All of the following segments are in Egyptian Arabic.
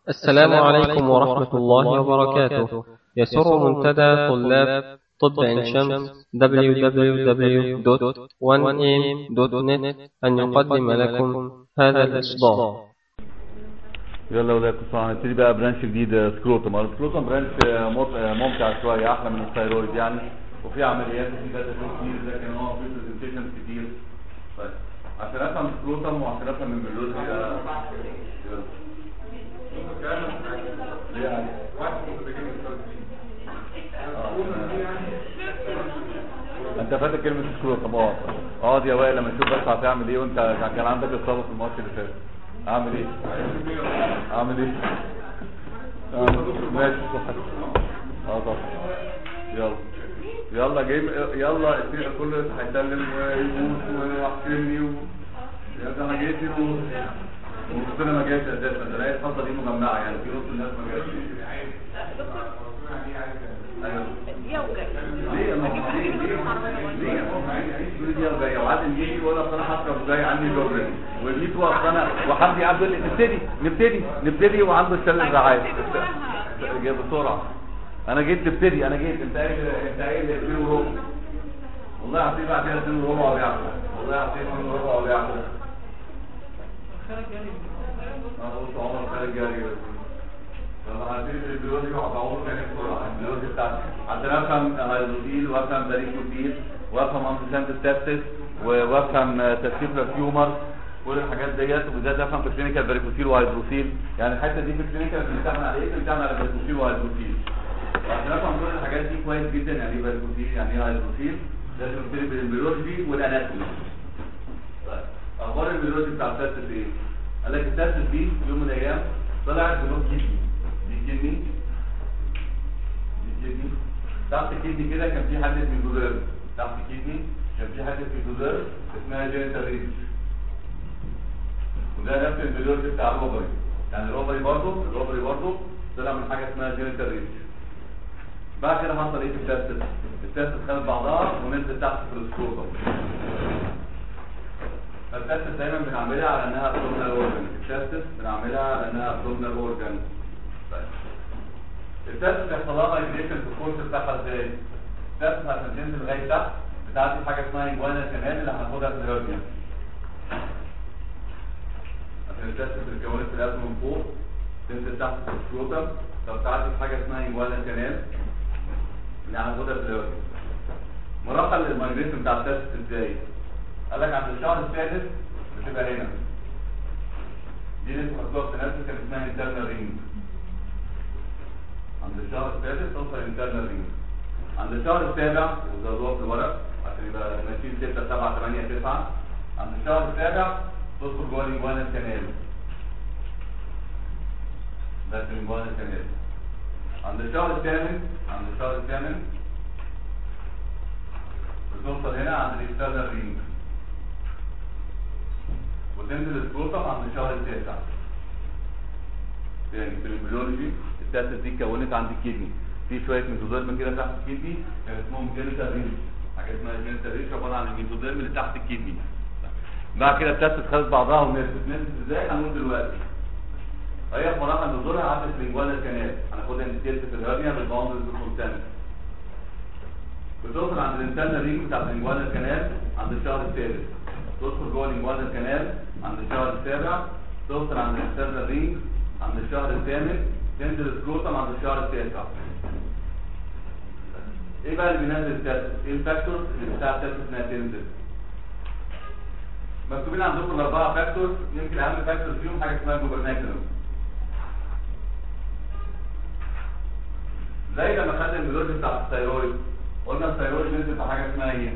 السلام عليكم ورحمة الله وبركاته يسر منتدى طلاب طب عين شمس www.1am.net أن يقدم لكم هذا الإصدار يلا ولاد طبعا هنبتدي بقى برانش جديد سكروتوم السكروتوم برانش مط- ممتع شويه احلى من الثايرويد يعني وفي عمليات وفي داتا كتير لكن هو في برزنتيشن كتير طيب عشان افهم سكروتوم وعشان افهم الميلودي يعني انت فاكر كلمه سكروتوم اه اقعد يا وائل لما تشوف بس هتعمل ايه وانت كان عندك اصابه في الماتش اللي فات اعمل ايه اعمل ايه أعمل- ماشي صح اه طبعا يلا يلا جيم يلا اتنين- كله هيسلم ويموت ويحكمني و... يا ده انا جيت و... وربنا ما جاش اساسا ده الاقي الخطه دي مجمعه يعني في نص الناس ما جاش ايوه ليه انا ليه ليه ليه كل دي جايه وعادل يجي ولا اصل انا حتى جاي عندي جوبرين وجيت وقت انا وحمدي عبد يقول لي نبتدي نبتدي نبتدي وعنده شلل رعايه جاي بسرعه انا جيت نبتدي انا جيت انت قايل انت قايل 2 وربع والله هعطيه بعد كده 2 وربع ويعمل والله هعطيه 2 وربع ويعمل اه بص عمر خارج جاري لما هتيجي البيولوجي وهتعوض تاني بسرعه البيولوجي بتاعتي عشان افهم هيدروفيل وافهم باريكوفيل وافهم انتسانت ستابسس وافهم تسكيفلر تيومر كل الحاجات ديت وبالذات افهم في الكلينيكال باريكوفيل وهيدروفيل يعني الحته دي في الكلينيكال بنمتحن على ايه؟ بنمتحن على باريكوفيل وهيدروفيل وعشان افهم كل الحاجات دي كويس جدا يعني ايه باريكوفيل يعني ايه هيدروفيل لازم نبتدي بالبيولوجي والاناتومي طيب اخبار البيولوجي بتاع التاسس ايه؟ قال لك التاسس دي في يوم من الايام طلعت بلوك كيدني دي كيدني دي كيدني تحت الكيدني كده كان في حته ميزودير تحت الكيدني كان في حته ميزودير اسمها جينيتال ريتش وده نفس البيولوجي بتاع الروبري يعني الروبري برضه الروبري برضه طلع من حاجه اسمها جينيتال ريتش بعد كده حصل ايه في التاسس؟ التاسس خدت بعضها ونزلت تحت في السكروتم فالتاسس دايما بنعملها على انها ابدومينال اورجان التاسس بنعملها على انها ابدومينال اورجان التاسس بيحصل لها مايجريشن في الكورس بتاعها ازاي؟ التاسس عشان تنزل لغايه تحت بتعدي حاجه اسمها انجوانا كمان اللي هناخدها في الهرنيا عشان التاسس اللي اتكونت في القلب من فوق تنزل تحت في السكروتم فبتعدي في حاجه اسمها انجوانا كمان اللي هناخدها في الهرنيا مراحل المايجريشن بتاع التاسس ازاي؟ قال لك عند الشهر السادس بتبقى هنا دي اللي بتحطوها في نفسك كان اسمها انترنال رينج عند الشهر السادس توصل انترنال رينج عند الشهر السابع وزودوها في الورق عشان يبقى ماشيين 6 7 8 9 عند الشهر السابع تدخل جوه الانجوانا الكنال ده في الانجوانا الكنال عند الشهر الثامن عند الشهر الثامن بتوصل هنا عند الاكسترنال رينج وتنزل السكروتم عند الشهر التاسع يعني في البيولوجي التاسس دي اتكونت عند الكدني في شويه ميزوديرم كده تحت الكدني كان اسمهم جينيتال ريش حاجه اسمها جينيتال ريش عباره عن الميزوديرم اللي تحت الكدني بعد كده التاسس خدت بعضها ونزلت نزلت ازاي هنقول دلوقتي هي في مراحل نزولها عدت لينجوانا الكنال هناخدها نتيجه في الهرنيا بالباوندرز بالكونسنت بتوصل عند الانترنال رينج بتاع الانجوانا الكنال عند الشهر السادس تدخل جوه الانجوانا الكنال عند الشهر السابع توصل عند الاكسترنال رينج عند الشهر الثامن تنزل السكروتم عند الشهر التاسع ايه بقى اللي بينزل التاسس؟ ايه الفاكتورز اللي بتاع التاسس انها تنزل؟ مكتوبين عندكم الاربعه فاكتورز يمكن اهم فاكتور فيهم حاجه اسمها جوبرناكلم زي لما خدنا الميلوجي بتاع الثيرويد قلنا الثيرويد نزل في حاجه اسمها ايه؟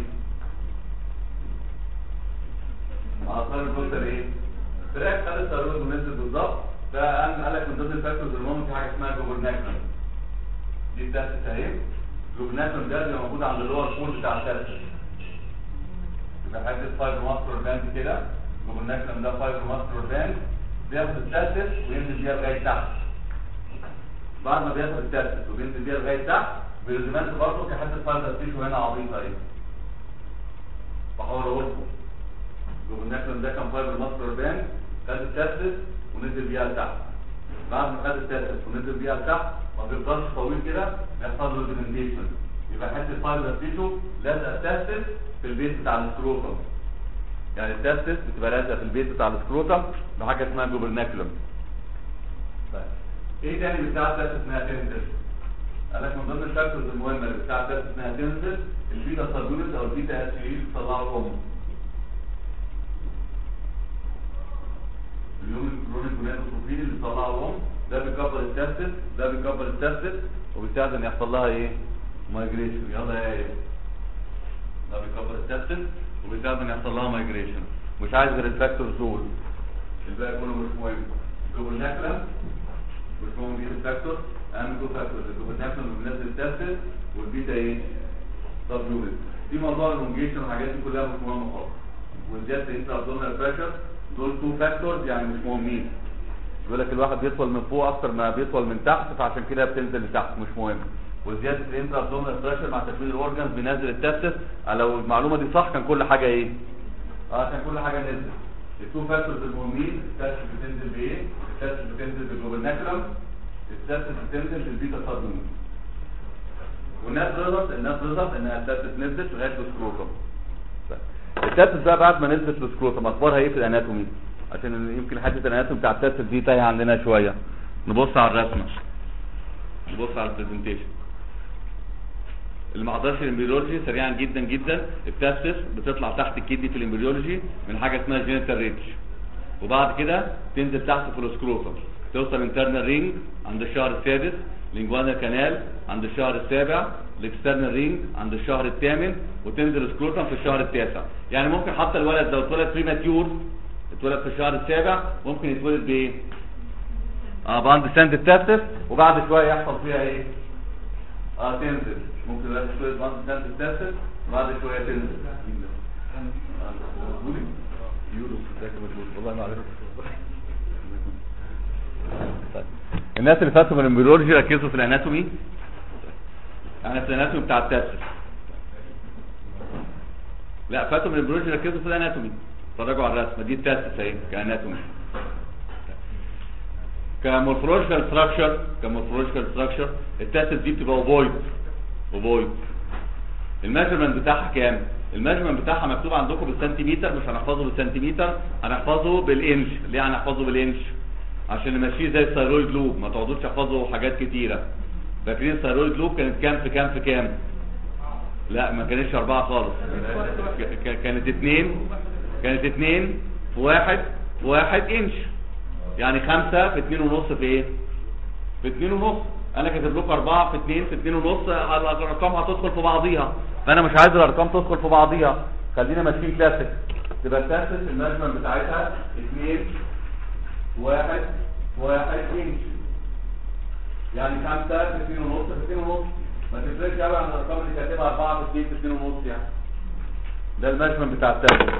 اثار الكوستر ايه؟ فراك خد الثيرويد ونزل بالظبط فقام قال لك من ضمن الفاكتورز المهم في حاجه اسمها جوبرناكلم دي التاسس اهي جوبرناكلم ده اللي موجود عند اللور كول بتاع التاسس يبقى حته فايبر ماسكولار باند كده جوبرناكلم ده فايبر ماسكولار باند بياخد التاسس وينزل بيها لغايه تحت بعد ما بياخد التاسس وبينزل بيها لغايه تحت بيرزمنت برضه كحته فايبر تيشو هنا عبيطه اهي بحاول اقول لكم جوبرناكلم ده كان فايبر ماسكولار باند خد التاسس ونزل بيها لتحت بعد ما خد التاسس ونزل بيها لتحت ما بيفضلش طويل كده يحصل له ديمنتيشن يبقى حته فايبر تيشو لازقه التاسس في البيت بتاع السكروتم يعني التاسس بتبقى لازقه في البيت بتاع السكروتم بحاجه اسمها جوبرناكلم طيب ايه تاني بتاع التاسس انها تنزل قال لك من ضمن الفاكتورز المهمه اللي بتاع التاسس انها تنزل البيتا سابونت او البيتا اتشيل بتطلعه الام اليوم الكرونيك جونادوتروفين اللي بيطلعه الام ده بيكبر التاسس ده بيكبر التاسس وبيساعد ان يحصل لها ايه مايجريشن يلا يا ايه ده بيكبر التاسس وبيساعد ان يحصل لها مايجريشن مش عايز غير الفاكتورز دول الباقي كله مش مهم الجوبرناكلم مش مهم مين الفاكتور اهم تو فاكتورز الجوبرناكلم اللي بينزل التاسس والبيتا ايه سب يونت دي موضوع الونجيشن والحاجات دي كلها مش مهمه خالص والجاست انت ابدومينال بريشر دول تو فاكتورز يعني مش مهمين يقول لك الواحد بيطول من فوق اكتر ما بيطول من تحت فعشان كده بتنزل لتحت مش مهم وزياده الانترا ابدومينال بريشر مع تكوين الاورجنز بينزل التستس لو المعلومه دي صح كان كل حاجه ايه اه كان كل حاجه نزلت التو فاكتورز المهمين التستس بتنزل بايه التستس بتنزل بالجوبرناكلم التستس بتنزل بالبيتا سابونت والناس رضت الناس رضت انها التستس نزلت لغايه السكروتم التستس بقى بعد ما نزلت السكروتم اخبارها ايه في الاناتومي عشان يمكن حته الاناتومي بتاع التستس دي تايهه عندنا شويه نبص على الرسمه نبص على البرزنتيشن اللي ما حضرش الامبريولوجي سريعا جدا جدا التستس بتطلع تحت الكدني في الامبريولوجي من حاجه اسمها جينيتال ريتش وبعد كده تنزل تحت في السكروتم توصل انترنال رينج عند الشهر السادس لينجوانا كانال عند الشهر السابع الاكسترنال رينج عند الشهر الثامن وتنزل سكروتم في الشهر التاسع يعني ممكن حتى الولد لو اتولد بريماتيور اتولد في الشهر السابع ممكن يتولد بايه اه باند ساند التستس وبعد شويه يحصل فيها ايه اه تنزل ممكن الولد يتولد باند ساند التستس وبعد شويه تنزل يورو ازيك يا مجهول والله ما عرفت طيب. الناس اللي فاتوا من الامبريولوجي ركزوا في الاناتومي يعني في الاناتومي بتاع التاسس لا فاتوا من الامبريولوجي ركزوا في الاناتومي اتفرجوا على الرسمه دي التاسس اهي كاناتومي كمورفولوجيكال ستراكشر كمورفولوجيكال ستراكشر التاسس دي بتبقى اوفويد اوفويد الميجرمنت بتاعها كام الميجرمنت بتاعها مكتوب عندكم بالسنتيمتر مش هنحفظه بالسنتيمتر هنحفظه بالانش ليه هنحفظه بالانش عشان نمشيه زي الثيرويد لوب ما تقعدوش تحفظوا حاجات كتيره فاكرين الثيرويد لوب كانت كام في كام في كام لا ما كانتش اربعه خالص ك- ك- كانت اتنين كانت اتنين في واحد في واحد انش يعني خمسة في اتنين ونص في ايه في اتنين ونص انا كاتب لكم اربعة في اتنين في اتنين ونص الارقام هتدخل في بعضيها فانا مش عايز الارقام تدخل في بعضيها خلينا ماشيين كلاسيك تبقى الكلاسيك المجمل بتاعتها اتنين واحد واحد انش يعني خمسة في اتنين ونص في اتنين ونص ما تفرقش قوي عن الارقام اللي كاتبها اربعة في اتنين في اتنين ونص يعني ده المجمل بتاع التاسس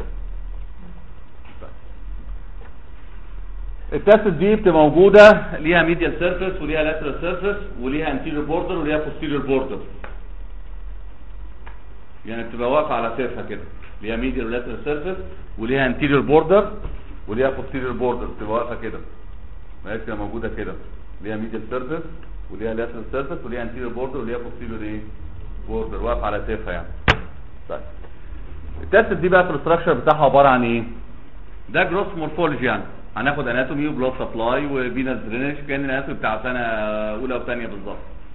التاسس دي بتبقى موجودة ليها ميديال سيرفيس وليها لاترال سيرفيس وليها انتيريور بوردر وليها بوستيريور بوردر يعني بتبقى واقفة على سيفها كده ليها ميديال ولاترال سيرفيس وليها انتيريور بوردر وليها بوستيريور بوردر بتبقى واقفة كده ما هي بتبقى موجودة كده ليها ميديال سيرفيس وليها لاترال سيرفيس وليها انتيريور بوردر وليها بوستيريور ايه بوردر واقفة على سيفها يعني طيب التاسس دي بقى في الاستراكشر بتاعها عبارة عن ايه ده جروس مورفولوجي يعني هناخد اناتومي وبلاد سبلاي وفينس درينج كان الاناتومي بتاع سنه اولى وثانيه بالظبط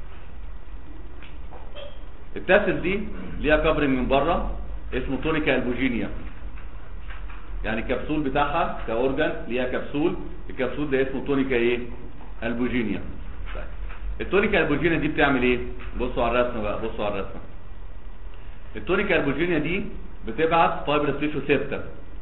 التاسس دي ليها كفرنج من بره اسمه تونيكا البوجينيا يعني الكبسول بتاعها كاورجان ليها كبسول الكبسول ده اسمه تونيكا ايه البوجينيا طيب. التونيكا البوجينيا دي بتعمل ايه بصوا على الرسمه بقى بصوا على الرسمه التونيكا البوجينيا دي بتبعت فايبرس تيشو سيبتا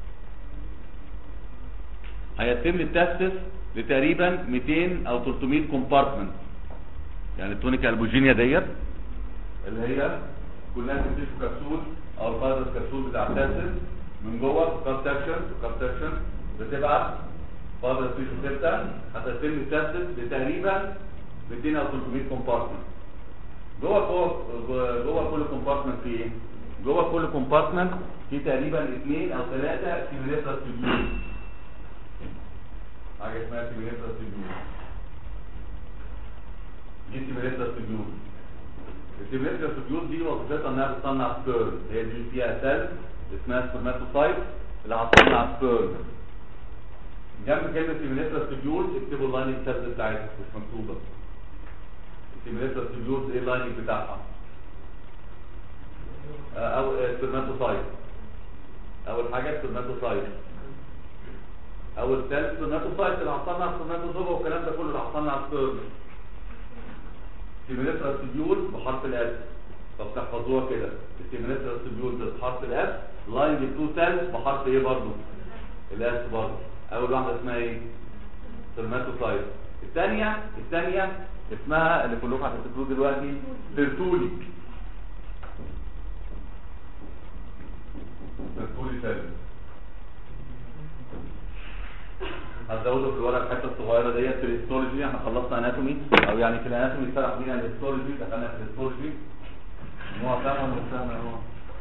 هيتم التاسس لتقريبا 200 او 300 كومبارتمنت يعني التونيكا البوجينيا ديت اللي هي كلها تمسكوا كبسول او الفايبرس كبسول بتاع التاسس من جوه كاب سكشن كاب سكشن بتبعت فايبرس تيشو سيبتا هتتم التاسس لتقريبا 200 او 300 كومبارتمنت جوه جوه جوه كل كومبارتمنت في ايه؟ جوه كل كومبارتمنت في تقريبا اثنين او ثلاثه سيميليتر تيوبيول حاجه اسمها سيميليتر تيوبيول السيميتريال تيوبيول دي وظيفتها انها بتصنع سبيرم هي دي اللي فيها سيل اسمها سبرماتوسايت اللي هتصنع سبيرم جنب كلمه سيميتريال تيوبيول اكتبوا اللايننج سيلز بتاعتها مش مكتوبه السيميتريال تيوبيول ايه اللايننج بتاعها آه، او سبرماتوسايت اول حاجه سبرماتوسايت اول سيل سبرماتوسايت اللي هتصنع سبرماتوزوما والكلام ده كله اللي هتصنع سبيرم سيميليترال تيبيول بحرف الاس طب تحفظوها كده السيميليترال تيبيول بحرف الاس لاين تو سيلز بحرف ايه برضه الاس برضه اول واحده اسمها ايه سبرماتوسايت الثانيه الثانيه اسمها اللي كلكم هتفتكروه دلوقتي ترتولي ترتولي سيلز هتزوده في الورقه الحته الصغيره ديت في الهيستولوجي احنا خلصنا اناتومي او يعني في الاناتومي اتشرح بينا الهيستولوجي دخلنا في الهيستولوجي هو فاهم ولا مش فاهم هو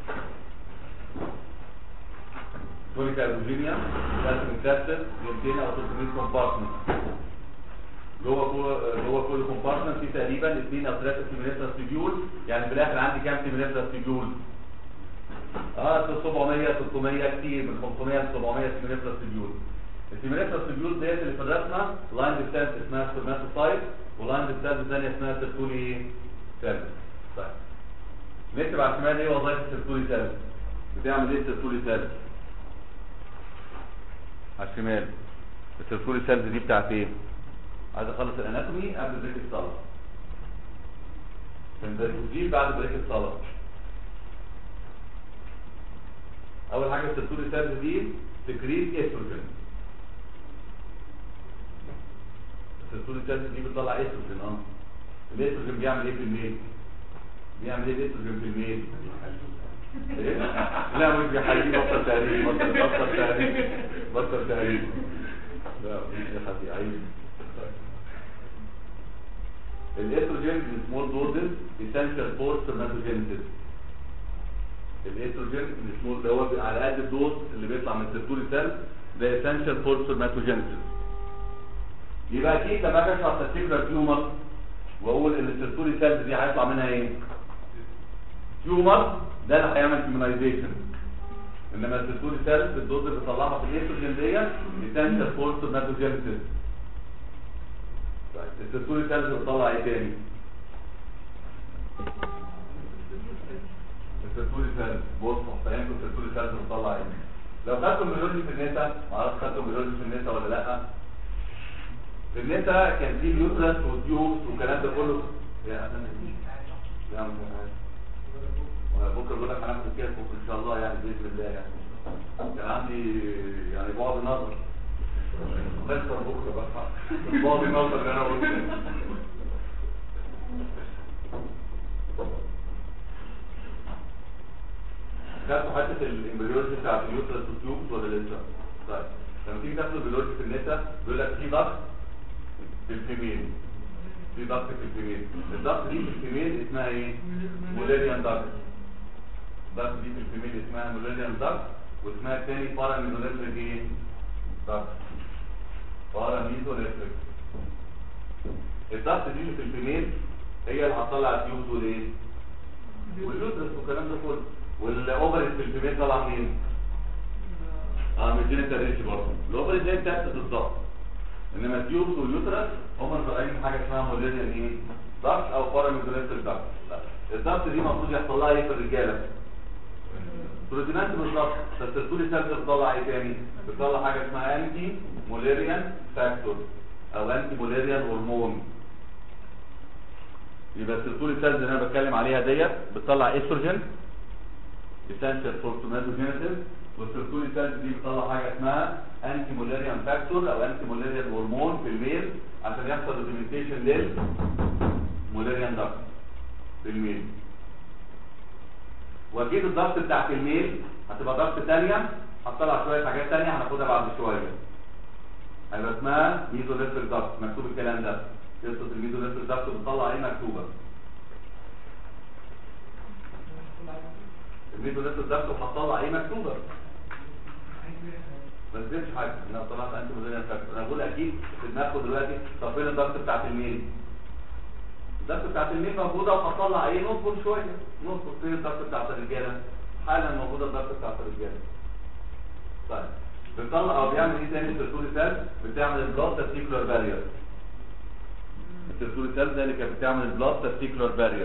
كوليك البوجينيا لازم تكسر 200 او 300 كومبارتمنت جوه كل جوه كل كومبارتمنت في تقريبا 2 او 3 سيميليتر تيبيول يعني في الاخر عندي كام سيميليتر تيبيول اه 700 600 كتير من 500 ل 700 سيميليتر تيبيول السيميليتر تيبيول ديت اللي في الرسمه لاين ستانس اسمها سبرماتوسايت ولاين ستانس الثانيه اسمها سيرتولي سيلز طيب نكتب على الشمال ايه وظائف السيرتولي سيلز بتعمل ايه السيرتولي سيلز على الشمال السيرتولي سيلز دي بتاعت ايه عايز اخلص الاناتومي قبل بريك الصلاه دي بعد بريك الصلاه اول حاجه السيرتولي سيلز دي تكريس استروجين السيرتولي سيلز دي بتطلع استروجين اه الاستروجين بيعمل ايه في الميل بيعمل ايه الاستروجين في الميل إيه؟ لا مش بيحيي بطل تهريج بطل بطل تهريج بطل تهريج لا مش بيحيي عيب الاستروجين in small doses essential for spermatogenesis الاستروجين in small ده هو على قد الدوز اللي بيطلع من السيرتولي سيل ده essential for spermatogenesis يبقى اكيد لما اجي اشرح تستيكولار تيومر واقول ان السيرتولي سيلز دي هيطلع منها ايه تيومر ده اللي هيعمل كيمونايزيشن انما السيرتولي سيلز الدوز اللي بيطلعها في الاستروجين ديت essential for spermatogenesis طيب السيرتولي سيلز بتطلع ايه تاني السيرتولي سيلز بص هفهمكم السيرتولي سيلز بتطلع ايه لو خدتوا بيولوجي في النساء معرفش خدتوا بيولوجي في النساء ولا لا في النساء كان في اليوترس والتيوبس والكلام ده كله يا أهلاً. يا عم بكره بقول لك هناخد الكاس بكره ان شاء الله يعني باذن الله يعني كان عندي يعني بعض نظر بكره بكره بقى بعض نظر اللي انا قلته خدتوا حته الامبريولوجي بتاع اليوترس والتيوبس ولا لسه؟ طيب لما تيجي تاخد البيولوجي في النساء بيقول لك في ضغط في الفيميل في ضغط في الفيميل الضغط دي في الفيميل اسمها ايه؟ مولاريان ضغط الضغط دي في الفيميل اسمها مولاريان ضغط واسمها الثاني باراميزوليتريك ايه؟ ضغط باراميزوليتريك الضغط دي اللي في الفيميل هي اللي هتطلع التيوبس والايه؟ واليوترس والكلام ده كله والاوفرز في الفيميل طالعه منين؟ اه من الجينيتال ريتش برضه الاوفرز زي بتاعت بالظبط انما التيوبس واليوترس هم طالعين حاجه اسمها مولاريان ايه؟ ضغط او باراميزوليتريك ضغط الضغط دي المفروض يحصل لها ايه في الرجاله؟ بروتينات بالظبط فالسيرتولي سيلز بتطلع ايه تاني؟ بتطلع حاجه اسمها انتي مولاريان فاكتور او انتي مولاريان هرمون يبقى السيرتولي سيلز اللي انا بتكلم عليها ديت بتطلع استروجين essential for somatogenesis والسيرتولي سيلز دي بتطلع حاجه اسمها انتي مولاريان فاكتور او انتي مولاريان هرمون في الميل عشان يحصل ريزيمنتيشن لل مولاريان دكت في الميل واكيد الضغط بتاعت الميل هتبقى ضغط ثانيه هتطلع شويه حاجات ثانيه هناخدها بعد شويه هيبقى اسمها ميزوليتريك ضغط مكتوب الكلام ده قصه الميزوليتريك ضغط بتطلع ايه مكتوبه الميزوليتريك ضغط هتطلع ايه مكتوبه ما تنسيش حاجه انا طلعت انت مدينه فاكر انا بقول اكيد في دماغكم دلوقتي طب فين الضغط بتاعت الميل الضغط بتاعت الميل موجوده وهطلع ايه نصبر شويه نصبر فين الضغط بتاعت الرجاله حالا موجوده الضغط بتاعت الرجاله طيب بنطلع او بيعمل ايه تاني الترسول سيل بتعمل البلاد تستيكولار بارير الترسول سيل ده اللي كانت بتعمل البلاد تستيكولار بارير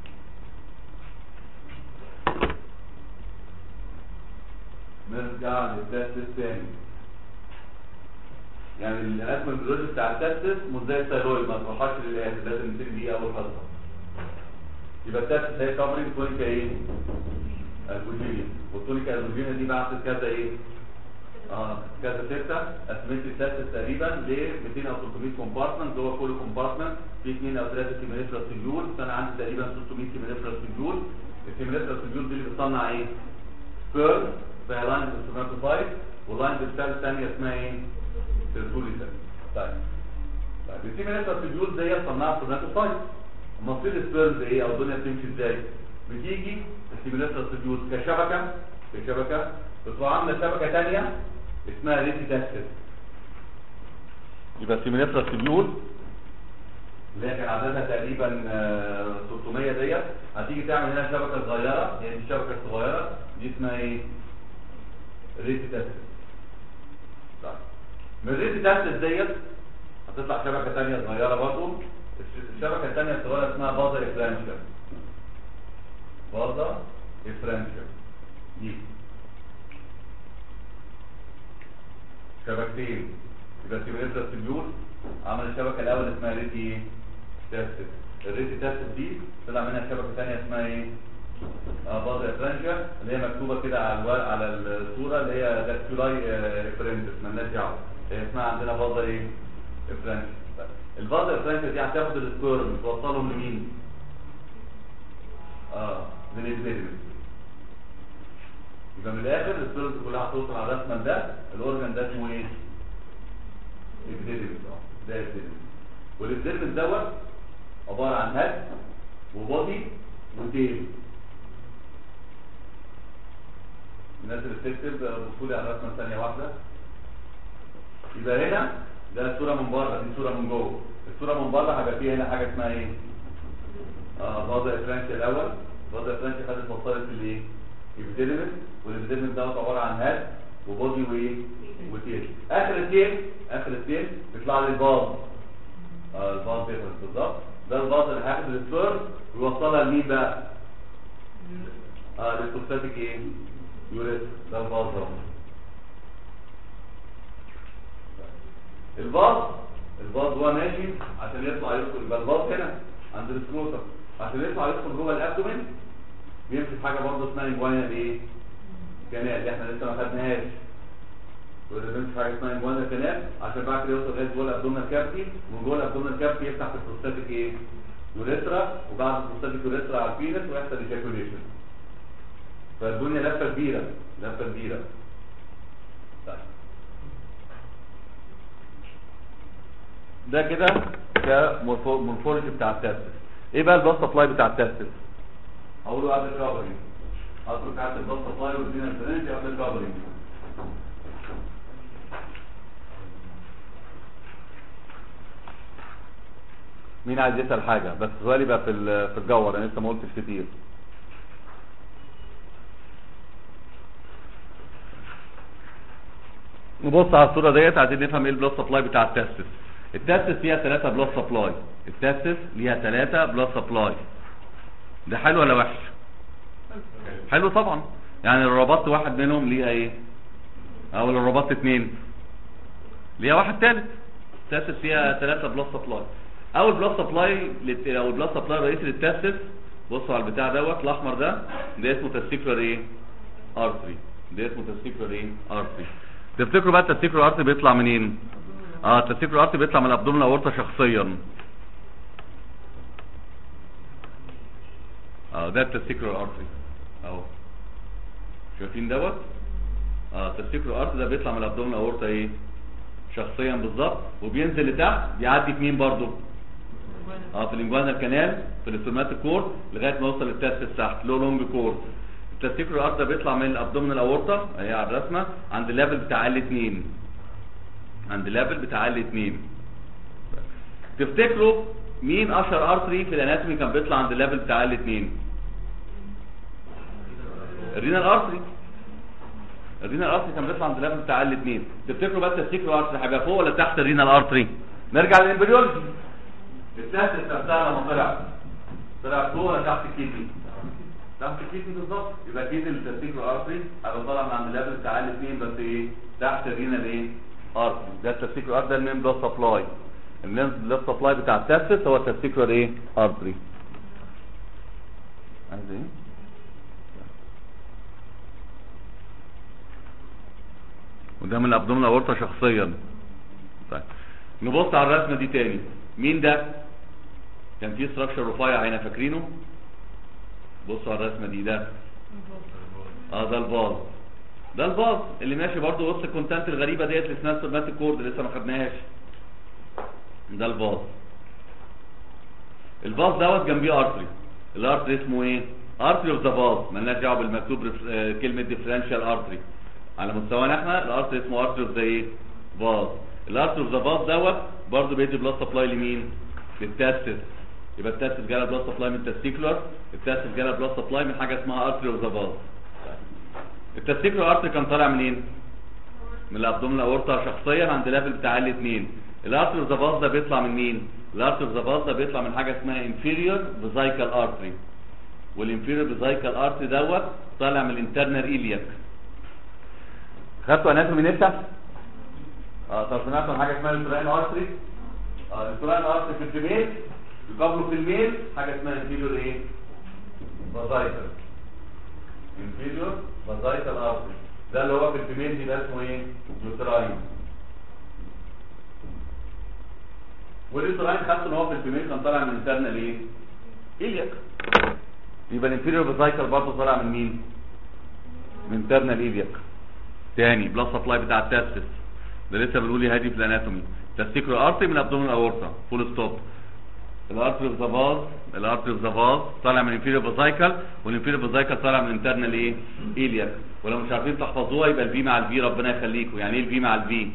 نرجع للتست الثاني يعني الاسم البيولوجي بتاع التستس مش زي الثيرويد ما تروحش للاخر لازم نبتدي بيه اول خطوه يبقى التستس هي كفرنج تونيكا ايه؟ البوجينيا والتونيكا البوجينيا دي بعت كذا ايه؟ اه كذا ستة قسمت التستس تقريبا ل 200 او 300 كومبارتمنت جوه كل كومبارتمنت في 2 او 3 كيمينيفرال سيجول فانا عندي تقريبا 600 كيمينيفرال سيجول الكيمينيفرال سيجول دي اللي بتصنع ايه؟ سبيرم فهي لاين بالسوماتوفايت واللاين بالسيل الثانيه اسمها ايه؟ سيرتولي سيل طيب طيب الكيمينيفرال سيجول دي صنعها سوماتوفايت مصير السبيرمز ايه او الدنيا بتمشي ازاي؟ بتيجي الكيمينيفرال سيجول كشبكه كشبكه بتبقى عامله شبكه ثانيه اسمها ريتي تاكسس يبقى السيمينيفرال سيجول اللي هي كان عددها تقريبا آه، 600 ديت هتيجي تعمل هنا شبكه صغيره هي دي الشبكه الصغيره دي اسمها ايه؟ ريتي تاكسس طيب من الريتي تاكسس ديت هتطلع شبكه ثانيه صغيره برضه الشبكه الثانيه الصغيره اسمها بازا افرانشال بازا افرانشال دي شبكتين يبقى سيميليتر سيبيول عمل الشبكه الاول اسمها ريتي تاستس الريتي تاستس دي طلع منها شبكه ثانيه اسمها ايه اه بعض افرانشا اللي هي مكتوبه كده على الورق على الصوره اللي هي داكتولاي افرنتس مالناش دعوه هي اسمها عندنا بعض ايه افرانشا البعض افرانشا دي هتاخد السبيرم توصلهم لمين اه للابيديمس يبقى من الاخر السيلز كلها هتوصل على الرسمه ده الاورجن ده اسمه ايه؟ ابيديديمس اه ده ابيديديمس والابيديديمس دوت عباره عن هيد وبودي وتيل الناس اللي بتكتب بصوا لي على الرسمه ثانيه واحده يبقى هنا ده الصوره من بره دي صوره من جوه الصوره من بره هيبقى فيها هنا حاجه اسمها ايه؟ اه فاضل الفرنش الاول فاضل الفرنش خدت وصلت لايه؟ الابيديديمس والابيديديمس دوت عباره عن هاد وبودي وايه وتيل اخر التيل اخر التيل بيطلع لي الباظ اه الباظ بيخلص بالظبط ده الباظ اللي هياخد السبيرم ويوصلها لمين بقى اه للبروستاتيك ايه يوريث ده الباظ ده الباظ الباظ هو ماشي عشان يطلع يدخل يبقى الباظ هنا عند السكروتر عشان يطلع يدخل جوه الابدومين بيمشي في حاجه برضه اسمها انجوانيال ايه؟ كنال اللي احنا لسه ما خدناهاش وده بيمشي في حاجه اسمها انجوانيال كنال عشان بعد كده يوصل لغايه جوه الابدومينال كافيتي ومن جوه الابدومينال كافيتي يفتح في البروستاتيك ايه؟ يوريثرا وبعد البروستاتيك يوريثرا على البينس ويحصل ايجاكوليشن فالدنيا لفه كبيره لفه كبيره طيب ده كده كمورفولوجي بتاع التستس ايه بقى البلاد سبلاي بتاع التستس هقوله قبل الكفرنج هترك بتاعت البلاد سبلاي والدينا الفرنسي قبل الكفرنج مين عايز يسال حاجه بس سؤالي بقى في ال- في الجوهر انا لسه ما قلتش كتير نبص على الصوره ديت عايزين نفهم ايه البلاد سبلاي بتاع التستس التستس فيها ثلاثة بلاد سبلاي التستس ليها ثلاثة بلاد سبلاي ده حلو ولا وحش حلو طبعا يعني لو ربطت واحد منهم ليها ايه او لو ربطت اتنين ليها واحد تالت التستس فيها ثلاثة بلاد سبلاي اول بلاد سبلاي للت- او البلاد سبلاي الرئيسي للتستس بصوا على البتاع دوت الاحمر ده ده اسمه تستيكولار ايه ارتري ده اسمه تستيكولار ايه ارتري تفتكروا بقى التستيكولار ارتري بيطلع منين اه التستيكولار ارتري بيطلع من الابدومين اورتا شخصيا اه ده التستيكولار ارتري اهو شايفين دوت اه التستيكولار ارتري ده بيطلع من الابدومين اورتا ايه شخصيا بالظبط وبينزل لتحت بيعدي في مين برضه اه في الانجوانال كانال في الاستوماتيك كورد لغايه ما يوصل للتستس تحت لو لونج كورد التستيكولار ارتري ده بيطلع من الابدومينال اورتا اهي على الرسمه عند الليفل بتاع ال 2 عند الليفل بتاع ال 2 تفتكروا مين اشهر ارتري في الاناتومي كان بيطلع عند الليفل بتاع ال 2 الرينال ارتري الرينال ارتري كان بيطلع عند الليفل بتاع ال 2 تفتكروا بس تفتكروا ارتري هيبقى فوق ولا تحت الرينال ارتري نرجع للامبريولوجي التست نفسها لما طلع طلع فوق ولا تحت الكيدني تحت الكيدني بالظبط يبقى اكيد التستيكولار ارتري هيبقى طالع من عند الليفل بتاع ال 2 بس ايه تحت الرينال ايه ارتري ده التستيكولار ارتري ده المين بلاد سبلاي المين بلاد سبلاي بتاع التستس هو التستيكولار ايه ارتري عايز ايه وده من الابدومين اورطه شخصيا طيب نبص على الرسمه دي تاني مين ده كان في ستراكشر رفيع هنا فاكرينه بصوا على الرسمه دي ده اه ده الباز ده الباز اللي ماشي برضو وسط الكونتنت الغريبه ديت اللي اسمها سوماتيك كورد لسه ما خدناهاش ده الباز الباز دوت جنبيه ارتري الارتري اسمه ايه ارتري اوف ذا باز مالناش دعوه بالمكتوب رف- آه، كلمه ديفرنشال ارتري على مستوانا احنا الارتري اسمه ارتري اوف ذا ايه باز الارتري اوف ذا باز دوت برضه بيدي بلاد سبلاي لمين للتستس يبقى التستس جاله بلاد سبلاي من التستيكولار التستس جاله بلاد سبلاي من حاجه اسمها ارتري اوف ذا باز التستيكولار ارتري كان طالع منين من الابدومين اورتا شخصيا عند ليفل بتاع ال 2 الارتري اوف ذا باز ده بيطلع من مين الارتري اوف ذا باز ده بيطلع من حاجه اسمها انفيريور فيزايكال ارتري والانفيريور فيزايكال ارتري دوت طالع من الانترنال ايلياك خدتوا اناتومي نفسك اه طب سمعتوا عن حاجه اسمها التراين ارتري اه التراين ارتري في الفيميل يقابله في الميل حاجه اسمها انفيريور ايه فازايكال انفيريور فازايكال ارتري ده اللي هو في الفيميل دي ده اسمه ايه يوتراين واليوتراين خدته ان هو في الفيميل كان طالع من انترنال ايه ايلياك يبقى الانفيريور فازايكال برضه طالع من مين من انترنال ايلياك تاني بلس سبلاي بتاع التستس ده لسه بنقول يا هادي في الاناتومي تستيكولار ارتري من ابدومين اورتا فول ستوب الارتري اوف ذا باز الارتري اوف ذا باز طالع من انفيريور فازايكال والانفيريور فازايكال طالع من انترنال ايه ايلياك ولو مش عارفين تحفظوها يبقى الفي مع الفي ربنا يخليكم يعني ايه الفي مع الفي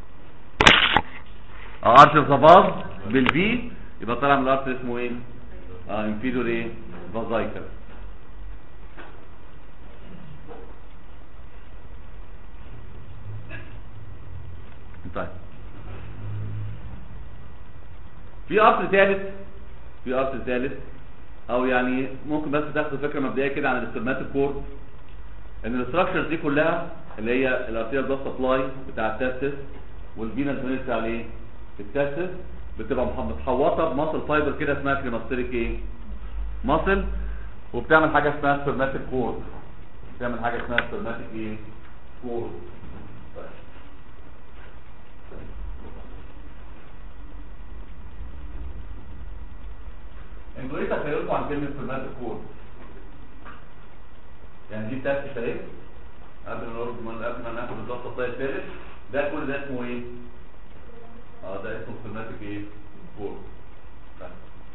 ارتري اوف ذا باز بالفي يبقى طالع من الارتري اسمه ايه اه انفيريور ايه فازايكال طيب في اصل ثالث في اصل ثالث او يعني ممكن بس تاخدوا فكره مبدئيه كده عن الاسترماتيك كورد ان الاستراكشرز دي كلها اللي هي الارتيال بلاد سبلاي بتاع التستس والفينس فينس بتاع الايه التستس بتبقى مح- متحوطه بماسل فايبر كده اسمها كريماستيريك ايه ماسل وبتعمل حاجه اسمها سبرماتيك كورد بتعمل حاجه اسمها سبرماتيك ايه كورد انتوا ايه تخيلكم عن كلمه سبرماتيك كورد يعني دي بتاعت ايه قبل ما نقول من قبل ما ناخد الضغط الطيب الثالث ده كل ده اسمه ايه اه ده اسمه سبرماتيك ايه كورد طيب.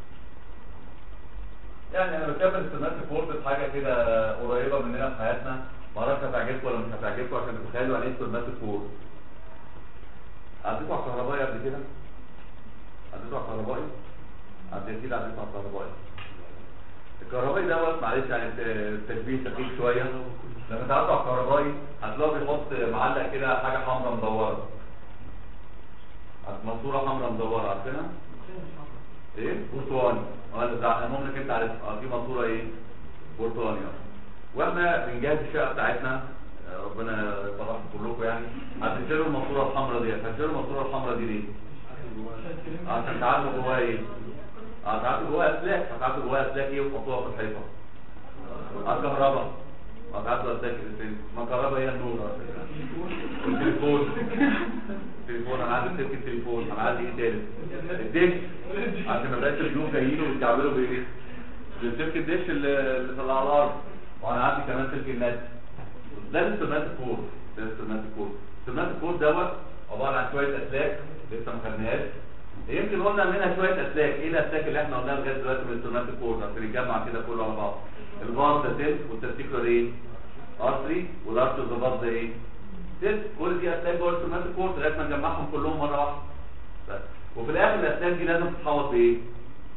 يعني انا بتكلم السبرماتيك كورد في حاجه كده قريبه مننا في حياتنا ما اعرفش هتعجبكم ولا مش هتعجبكم عشان تتخيلوا يعني ايه سبرماتيك كورد عديتوا على الكهربائي قبل كده عديتوا على الكهربائي عديت كده عديتوا على الكهربائي الكهربائي دوت معلش يعني التشبيه دقيق شويه لما تعدوا على الكهربائي هتلاقوا بيحط معلق كده حاجه حمراء مدوره ماسوره حمراء مدوره عارفينها؟ ايه؟ برتقاني اه اللي بتاع ممكن انت عارف اه في ماسوره ايه؟ برتقاني اه واحنا بنجهز الشقه بتاعتنا آه، ربنا يفرحكم كلكم يعني هتشيلوا الماسوره الحمراء دي هتشيلوا الماسوره الحمراء دي ليه؟ عشان تعالوا جواها ايه؟ هتعدوا جواها اسلاك هتعدوا جواها اسلاك ايه وتحطوها في الحيطه الكهرباء هتعدوا اسلاك الفين ما الكهرباء هي النور على فكرة. والتليفون التليفون انا عندي سلك التليفون انا عندي ايه تالت الدش عشان ما يبقاش الجنوب جايين ويتكعبلوا بايه بسلك الدش اللي اللي طلع على الارض وانا عندي كمان سلك النت ده الاسترمات الكور ده الاسترمات الكور الاسترمات الكور دوت عباره عن شويه اسلاك لسه ما خدناهاش يمكن قلنا منها شويه اسلاك ايه الاسلاك اللي احنا قلناها لغايه دلوقتي من الاسترمات الكور عشان نجمع كده كله على بعض الباص ده سلك والتستيكولار ايه ارتري والارتري ده باص ده ايه سلك كل دي اسلاك جوه الاسترمات الكور لغايه ما نجمعهم كلهم مره واحده بس. وفي الاخر الاسلاك دي لازم تتحوط بايه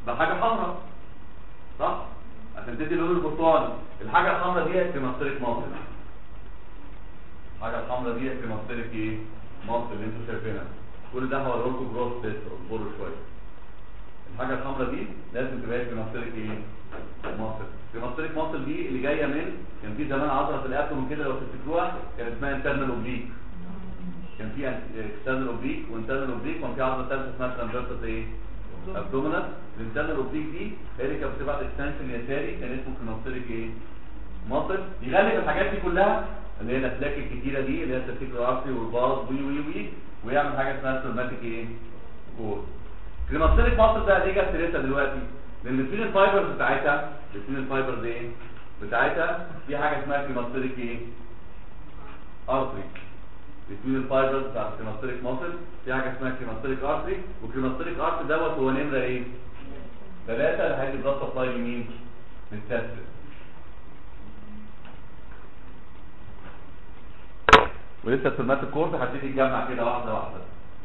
بحاجه حمراء صح عشان تدي اللون البرتقالي الحاجه الحمراء دي في منطقه مصر الحاجه الحمراء دي في منطقه ايه مصر اللي انتوا شايفينها كل ده هوريه لكم جروس تيست اصبروا شويه الحاجه الحمراء دي لازم تبقى في منطقه ايه مصر في منطقه مصر دي اللي جايه من كان في زمان عضله في الابدومن كده لو تفتكروها كان اسمها انترنال اوبليك كان في اكسترنال اوبليك وانترنال اوبليك وكان في عضله ثالثه اسمها ترانزفيرس ايه ابدومينال الانترنال اوبليك دي هي اللي كانت بتبعت اكستنشن يساري كان اسمه كريماتوريك ايه مصر يغلب الحاجات دي كلها اللي هي الاسلاك الكتيره دي اللي هي التسيكل ارتري والباص وي وي وي ويعمل حاجه اسمها سيرماتيك ايه كور كريماتوريك مصر ده ليه جت سيرتها دلوقتي لان الفين الفايبرز بتاعتها الفين الفايبرز ايه بتاعتها في حاجه اسمها كريماتوريك ايه ارتري بتوين الفايبرز بتاع الكريماتوريك ماسل في حاجه اسمها كريماتوريك ارتري والكريماتوريك ارتري دوت هو نمره ايه؟ ثلاثه اللي هيدي بلاد سبلاي لمين؟ للتستس ولسه السلمات الكورد هتبتدي تتجمع كده واحده واحده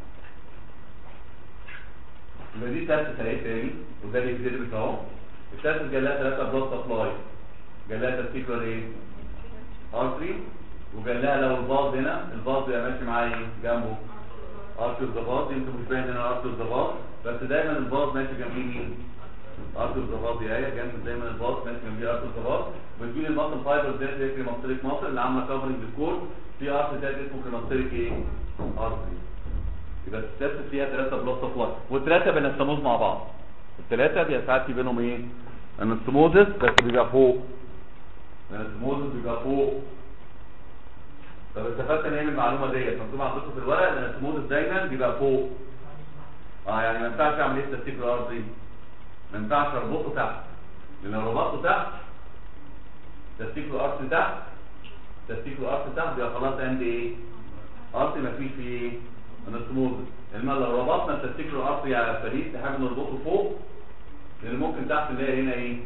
يبقى دي تست اهي تاني وده اللي بيتدرس اهو التست جالها ثلاثه بلاد سبلاي جالها تستيكولار ايه؟ ارتري وقال لها لو الباص هنا الباص بيبقى ماشي معايا ايه جنبه ارتر الضباط يمكن مش باين هنا ارتر الضباط بس دايما الباص ماشي جنبيه مين ارتر الضباط دي ايه جنب دايما الباص ماشي جنبيه ارتر الضباط وتجيب الماسل فايبر ده زي كريماتوريك ماسل اللي عامله كفرنج للكور في ارتر ده اسمه كريماتوريك ايه ارتري يبقى الستبس فيها ثلاثه بلس سبلاي والثلاثه بينستموز مع بعض الثلاثه بيبقى ساعات في بينهم ايه انستموزس بس بيبقى فوق انستموزس بيبقى فوق طب استفدت ان ايه المعلومه ديت مكتوب عندكم في الورق ان السموث دايما بيبقى فوق اه يعني ما ينفعش اعمل ايه ترتيب الارض دي ما ينفعش اربطه تحت لان لو ربطته تحت ترتيب الارض تحت ترتيب الارض تحت بيبقى خلاص عندي ايه ارض ما فيش فيه ايه السموث انما لو ربطنا ترتيب الارض يا فريد حاجه نربطه فوق لان ممكن تحت نلاقي هنا ايه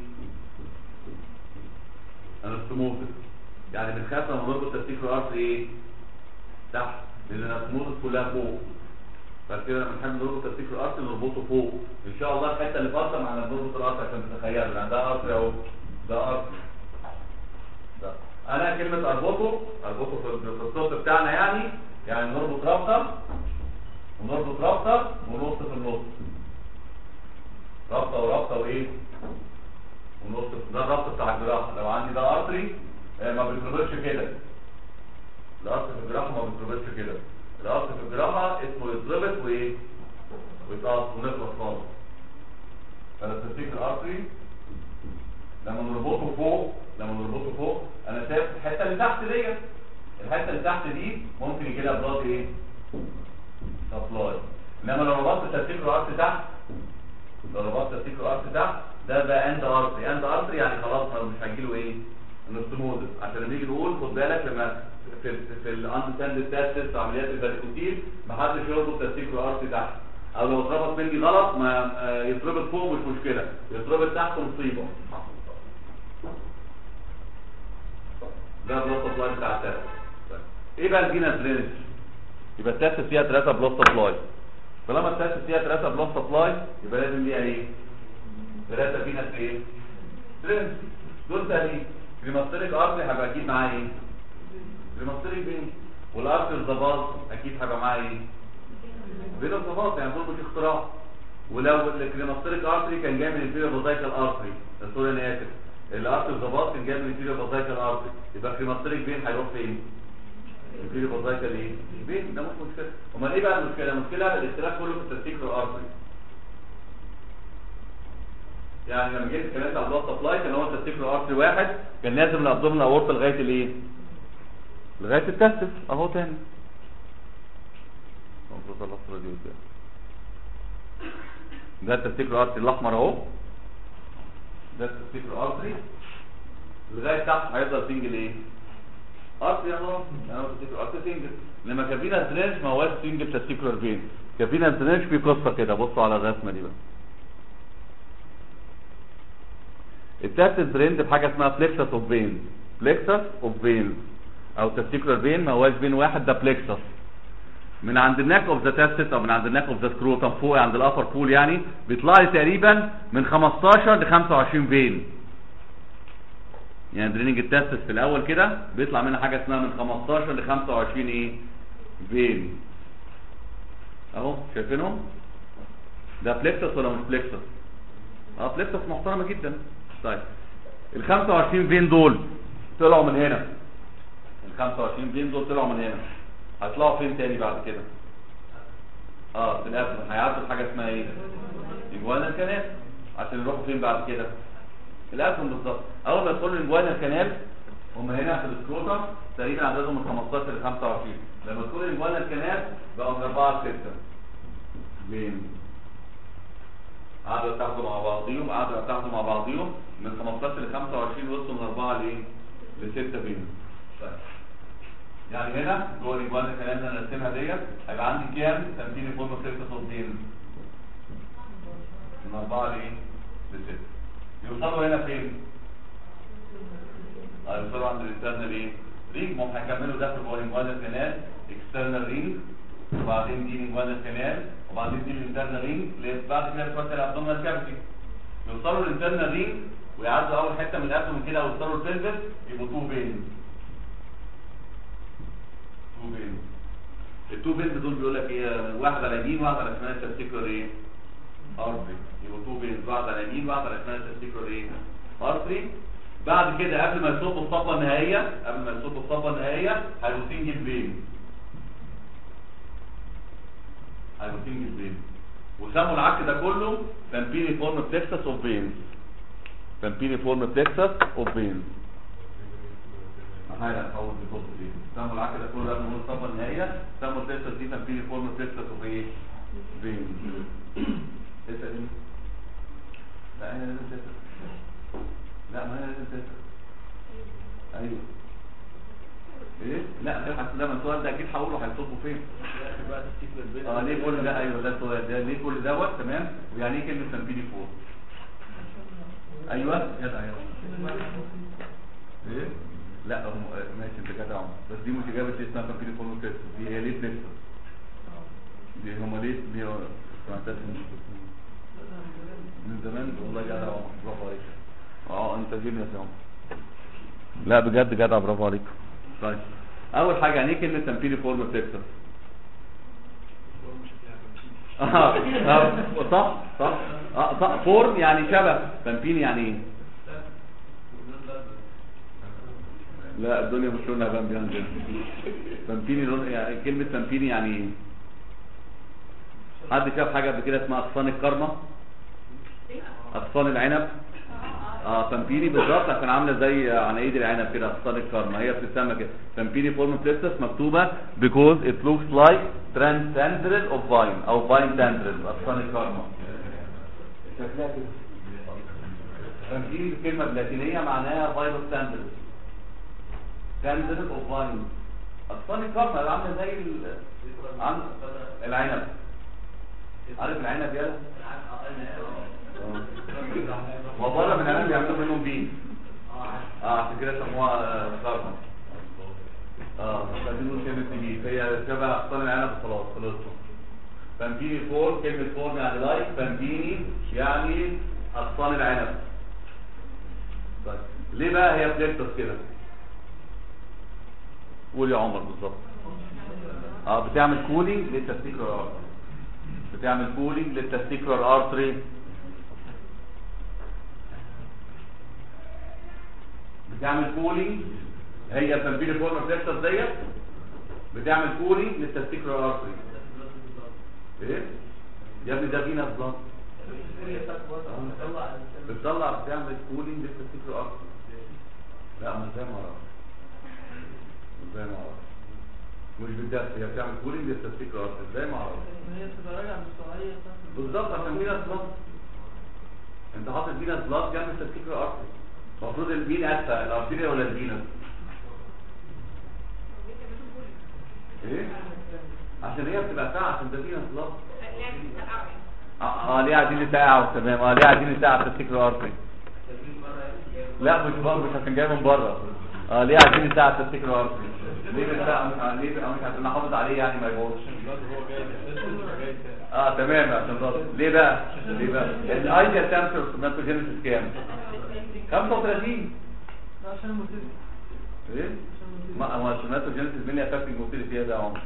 السموث يعني بنخاف لما نربط ترتيب الارض ايه تحت لان الاسموزس كلها فوق فكده لما نحب نربط ترتيب الارض نربطه فوق ان شاء الله الحته اللي فاضله معنا نربط الارض عشان تتخيلوا يعني ده ارض اهو ده ارض ده انا كلمه اربطه اربطه في الصوت بتاعنا يعني يعني نربط رابطه ونربط رابطه ونص في النص رابطه ورابطه وايه ونص ده الربط بتاع الجراحه لو عندي ده ارتري ما بيتربطش كده الارض في الجراحه ما بيتربطش كده الارض في الجراحه اسمه يتربط وايه ويتقص ونخلص خالص فالتسليك الارتري لما نربطه فوق لما نربطه فوق انا شايف الحته اللي تحت ديت الحته اللي تحت دي ممكن يجي لها بلاد ايه سبلاي انما لو ربطت تسليك الارتري تحت لو ربطت تسليك الارتري تحت ده ده اند ارتري اند ارتري يعني خلاص ما مش هيجيله ايه الاستموزس عشان لما نيجي نقول خد بالك لما في في الاندستاند تيست عمليات الفاسكوتيل ما حدش يربط تسليك الارتري تحت او لو اتربط مني غلط ما يتربط فوق مش مشكله يتربط تحت مصيبه ده بلس سبلاي بتاع التيست ايه بقى الجينا درينج يبقى التيست فيها 3 بلس سبلاي طالما التيست فيها 3 بلس سبلاي يبقى لازم ليها ايه 3 فينا ايه درينج دول سهلين كريماتوريك ارتري هبقى اكيد معاه ايه كريماتوريك بين والارتري الضباط اكيد هيبقى معاه ايه بين الضباط يعني دول مش اختراع ولو الكريماتوريك ارتري كان جاي من الفيرو بازايكال ارتري سوري انا اسف الارتري الضباط كان جاي من الفيرو بازايكال ارتري يبقى كريماتوريك بين هيروح فين الفيرو بازايكال ايه بين ده مش مشكله امال ايه بقى المشكله المشكله الاختلاف كله في التسليك الارتري يعني لما جيت اتكلمت على البلاد سبلاي كان هو تستيكلو ارتري واحد كان لازم من الابدومين اورطه لغايه الايه؟ لغايه التستس اهو تاني المفروض الاسره دي قدام ده التستيكلو ارتري الاحمر اهو ده التستيكلو ارتري لغايه تحت هيفضل سنجل ايه؟ ارتري اهو يعني هو تستيكلو ارتري سنجل لما كان فينا درينج ما هوش سنجل تستيكلر فين كان فينا درينج في قصه كده بصوا على الرسمه دي بقى التست دريند بحاجه اسمها بلكسس اوف فين بلكسس اوف فين او تستيكولار فين ما هواش فين واحد ده بلكسس من عند الناك اوف ذا تستس او من عند الناك اوف ذا سكروتم فوق عند الابر بول يعني بيطلع لي تقريبا من 15 ل 25 فين يعني درينج التستس في الاول كده بيطلع منها حاجه اسمها من 15 ل 25 ايه فين اهو شايفينهم ده بلكسس ولا مش بلكسس اه بلكسس محترمه جدا طيب ال 25 فين دول طلعوا من هنا ال 25 فين دول طلعوا من هنا هيطلعوا فين تاني بعد كده اه في الاسفل هيعدوا حاجه اسمها ايه انجوانا الكنال عشان يروحوا فين بعد كده الاسفل بالظبط اول ما يدخلوا الانجوانا الكنال هم هنا في السكروتم تقريبا عددهم من 15 ل 25 لما يدخلوا الانجوانا الكنال بقوا من 4 ل 6 فين قعدوا يتاخدوا مع بعضيهم قعدوا يتاخدوا مع بعضيهم من 15 ل 25 وصلوا من 4 لايه؟ ل 6 فين طيب يعني هنا جوه الاجوان الكلام اللي انا راسمها ديت هيبقى عندي كام تمثيل فورم 6 صوتين من 4 لايه؟ ل 6 يوصلوا هنا فين؟ اه يوصلوا عند الانترنال ايه؟ رينج ما هم هيكملوا ده في جوه الاجوان الكنال اكسترنال رينج وبعدين دي الاجوان الكنال وبعدين دي الانترنال رينج اللي بعد كده بتوصل الابدومينال كافيتي يوصلوا الانترنال رينج ويعدوا اول حته من الابدومين كده ويوصلوا البلفس يبقوا تو بين تو بين التو بين دول بيقول لك ايه واحد على يمين واحد على شمال تستيكولار ايه ارتري يبقوا تو بين واحد على يمين واحد على شمال تستيكولار ايه ارتري بعد كده قبل ما يصبوا الصبه النهائيه قبل ما يصبوا الصبه النهائيه هيبقوا سنجل بين هيبقوا سنجل بين وسموا العك ده كله تمبيني فورم بلكسس اوف فينز تمبيني فورم بلكسس اوف فينز هاي هتحول في الخط دي سموا العك ده كله قبل ما نقول الصفه النهائيه سموا البلكسس دي تمبيني فورم بلكسس اوف ايه فينز اسال مين؟ لا انا لازم تسال لا ما انا لازم تسال ايوه ايه لا حتى ده السؤال ده اكيد هقوله هيصبوا فين اه ليه كل ده ايوه ده السؤال ده ليه كل دوت تمام ويعني ايه كلمه تنبيلي فوق ايوه جدع يا عمر. ايه لا هم ماشي انت جدع يا عمر. بس دي مش اجابه ليه اسمها تنبيلي فوق كده دي هي ليه بليكسس دي هم ليه دي سمعتها من زمان والله جدع يا عمر. برافو عليك اه انت جينيوس يا عمر لا بجد جدع برافو عليك طيب اول حاجه يعني ايه كلمه تمثيلي فورم بلكسس اه آه، صح صح اه صح فورم يعني شبه تمثيل يعني ايه لا الدنيا مش لونها بامبي عندنا تمثيلي لون يعني كلمه تمثيلي يعني ايه حد شاف حاجه قبل كده اسمها اغصان الكرمه اغصان العنب اه تمبيني بالظبط عشان عامله زي عنايد العنب كده اغصان الكرمه هي بتتسمى كده تمبيني فورم بليستس مكتوبه because it looks like transcendral of vine او vine tendril اغصان الكرمه شكلها كده تمبيني كلمه بلاتينيه معناها فيروس تندرل تندرل اوف فاين اغصان الكرمه اللي عامله زي ال- عن العنب عارف العنب يالا وبره من العنب بيعملوا منهم بين اه عشان كده سموها كارما اه عايزين نقول كلمه بين هي شبه اغصان العنب وخلاص خلصنا بامبيني فور كلمه فور يعني لايك بامبيني يعني اغصان العنب طيب ليه بقى هي بليكتس كده قول يا عمر بالظبط اه بتعمل كولينج للتستيكولار ارتري بتعمل كولينج للتستيكولار ارتري بتعمل كولينج هي تنبيل فورم فليكسس ديت بتعمل كولينج للتستيكولار ارتري ايه يا ابني ده فينا بلاد بتطلع بتعمل كولينج للتستيكولار ارتري لا مش زي ما اعرف مش زي ما اعرف مش بالدفع هي بتعمل كولينج للتستيكولار ارتري زي ما اعرف هي بتبقى راجعه مستوعيه بالظبط عشان فينا بلاد انت حاطط فينا بلاد جنب التستيكولار ارتري المفروض المين اسفل الارتيريا ولا الفينس ايه عشان هي بتبقى ساعه عشان ده فينس بلاد اه آه، ليه عايزين يسقعوا تمام اه ليه عايزين يسقعوا التستيكولار ارتري لا مش بره مش عشان جاي من بره اه ليه عايزين الساعه تفتكروا ارتري ليه بقى مش ليه بقى مش عشان نحافظ عليه يعني ما يبوظش اه تمام عشان خاطر ليه بقى ليه بقى الايديال تمبرتشر سوماتوجينيسيس كام 35 لا عشان الموتيل ايه ما هو السوماتوجينيسيس مين اللي افكت الموتيل فيها ده يا عمر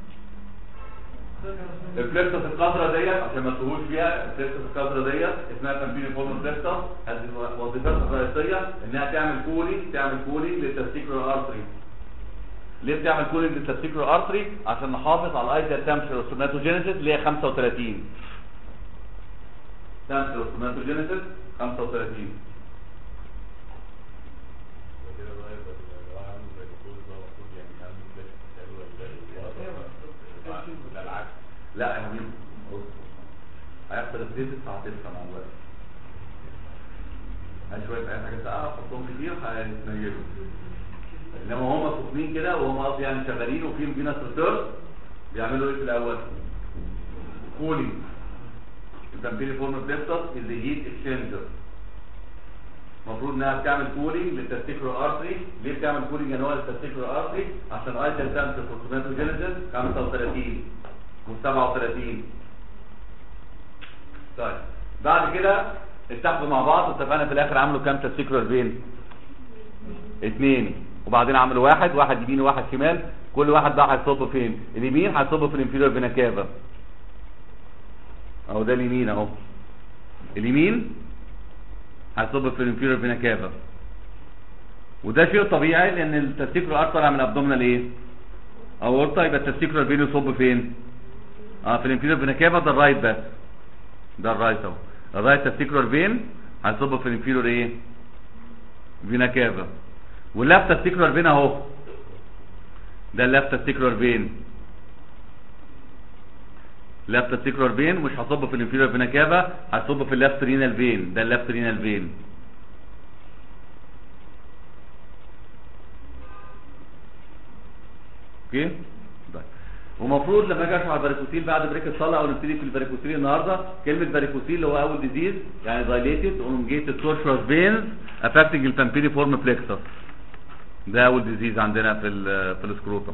الفليكسس القذرة ديت عشان ما تقولوش فيها الفليكسس القذرة ديت اسمها كامبيني فورم فليكسس هذه وظيفتها الرئيسية انها تعمل كولي تعمل كولي للتستيكولار ارتري ليه بتعمل كولينج للتستيكولار ارتري عشان نحافظ على الايديال تمبرتشر سوماتوجينيسيس اللي هي 35 تمبرتشر سوماتوجينيسيس 35 لا يا حبيبي بص هيحصل الزيت هتدفع مع الوقت هاي شويه اي حاجه ساقعه حطهم كتير هيتنيلوا انما هم سخنين كده وهم قصدي يعني شغالين وفيهم فينس ريسيرش بيعملوا ايه في الاول؟ كولينج التمبيري فورم بليبتس اللي هيت اكسشينجر المفروض انها بتعمل كولينج للتستيكولار ارتري ليه بتعمل كولينج انواع للتستيكولار ارتري عشان ايتال تمبر فوتوماتوجينيسيس 35 و37 طيب بعد كده اتحدوا مع بعض واتفقنا في الاخر عملوا كام تستيكولار فين اثنين وبعدين عملوا واحد واحد يمين وواحد شمال كل واحد بقى هيصب فين اليمين هيصب في الانفيريور فينا كافا اهو ده اليمين اهو اليمين هيصب في الانفيريور فينا كافا وده شيء طبيعي لان التستيكولار ارت طالع من الابدومينال ايه اورطه يبقى التستيكولار فين يصب فين اه في الانفيريور فينا كافا ده الرايت بس ده الرايت اهو الرايت تستيكولار فين هيصب في الانفيريور ايه فينا كافا واللفت تستيكولار فين اهو ده اللفت تستيكولار فين لفت تستيكولار فين مش هصب في الانفيريور فينا كافا هصب في اللفت رينال فين ده اللفت رينال فين اوكي طيب ومفروض لما اجي اشرح الباريكوسيل بعد بريك الصلاه او نبتدي في الباريكوسيل النهارده كلمه باريكوسيل اللي هو اول ديزيز يعني دايليتد اونجيتد تورشوس فينز افكتنج البامبيري فورم بلكسس ده اول ديزيز عندنا في ال في السكروتم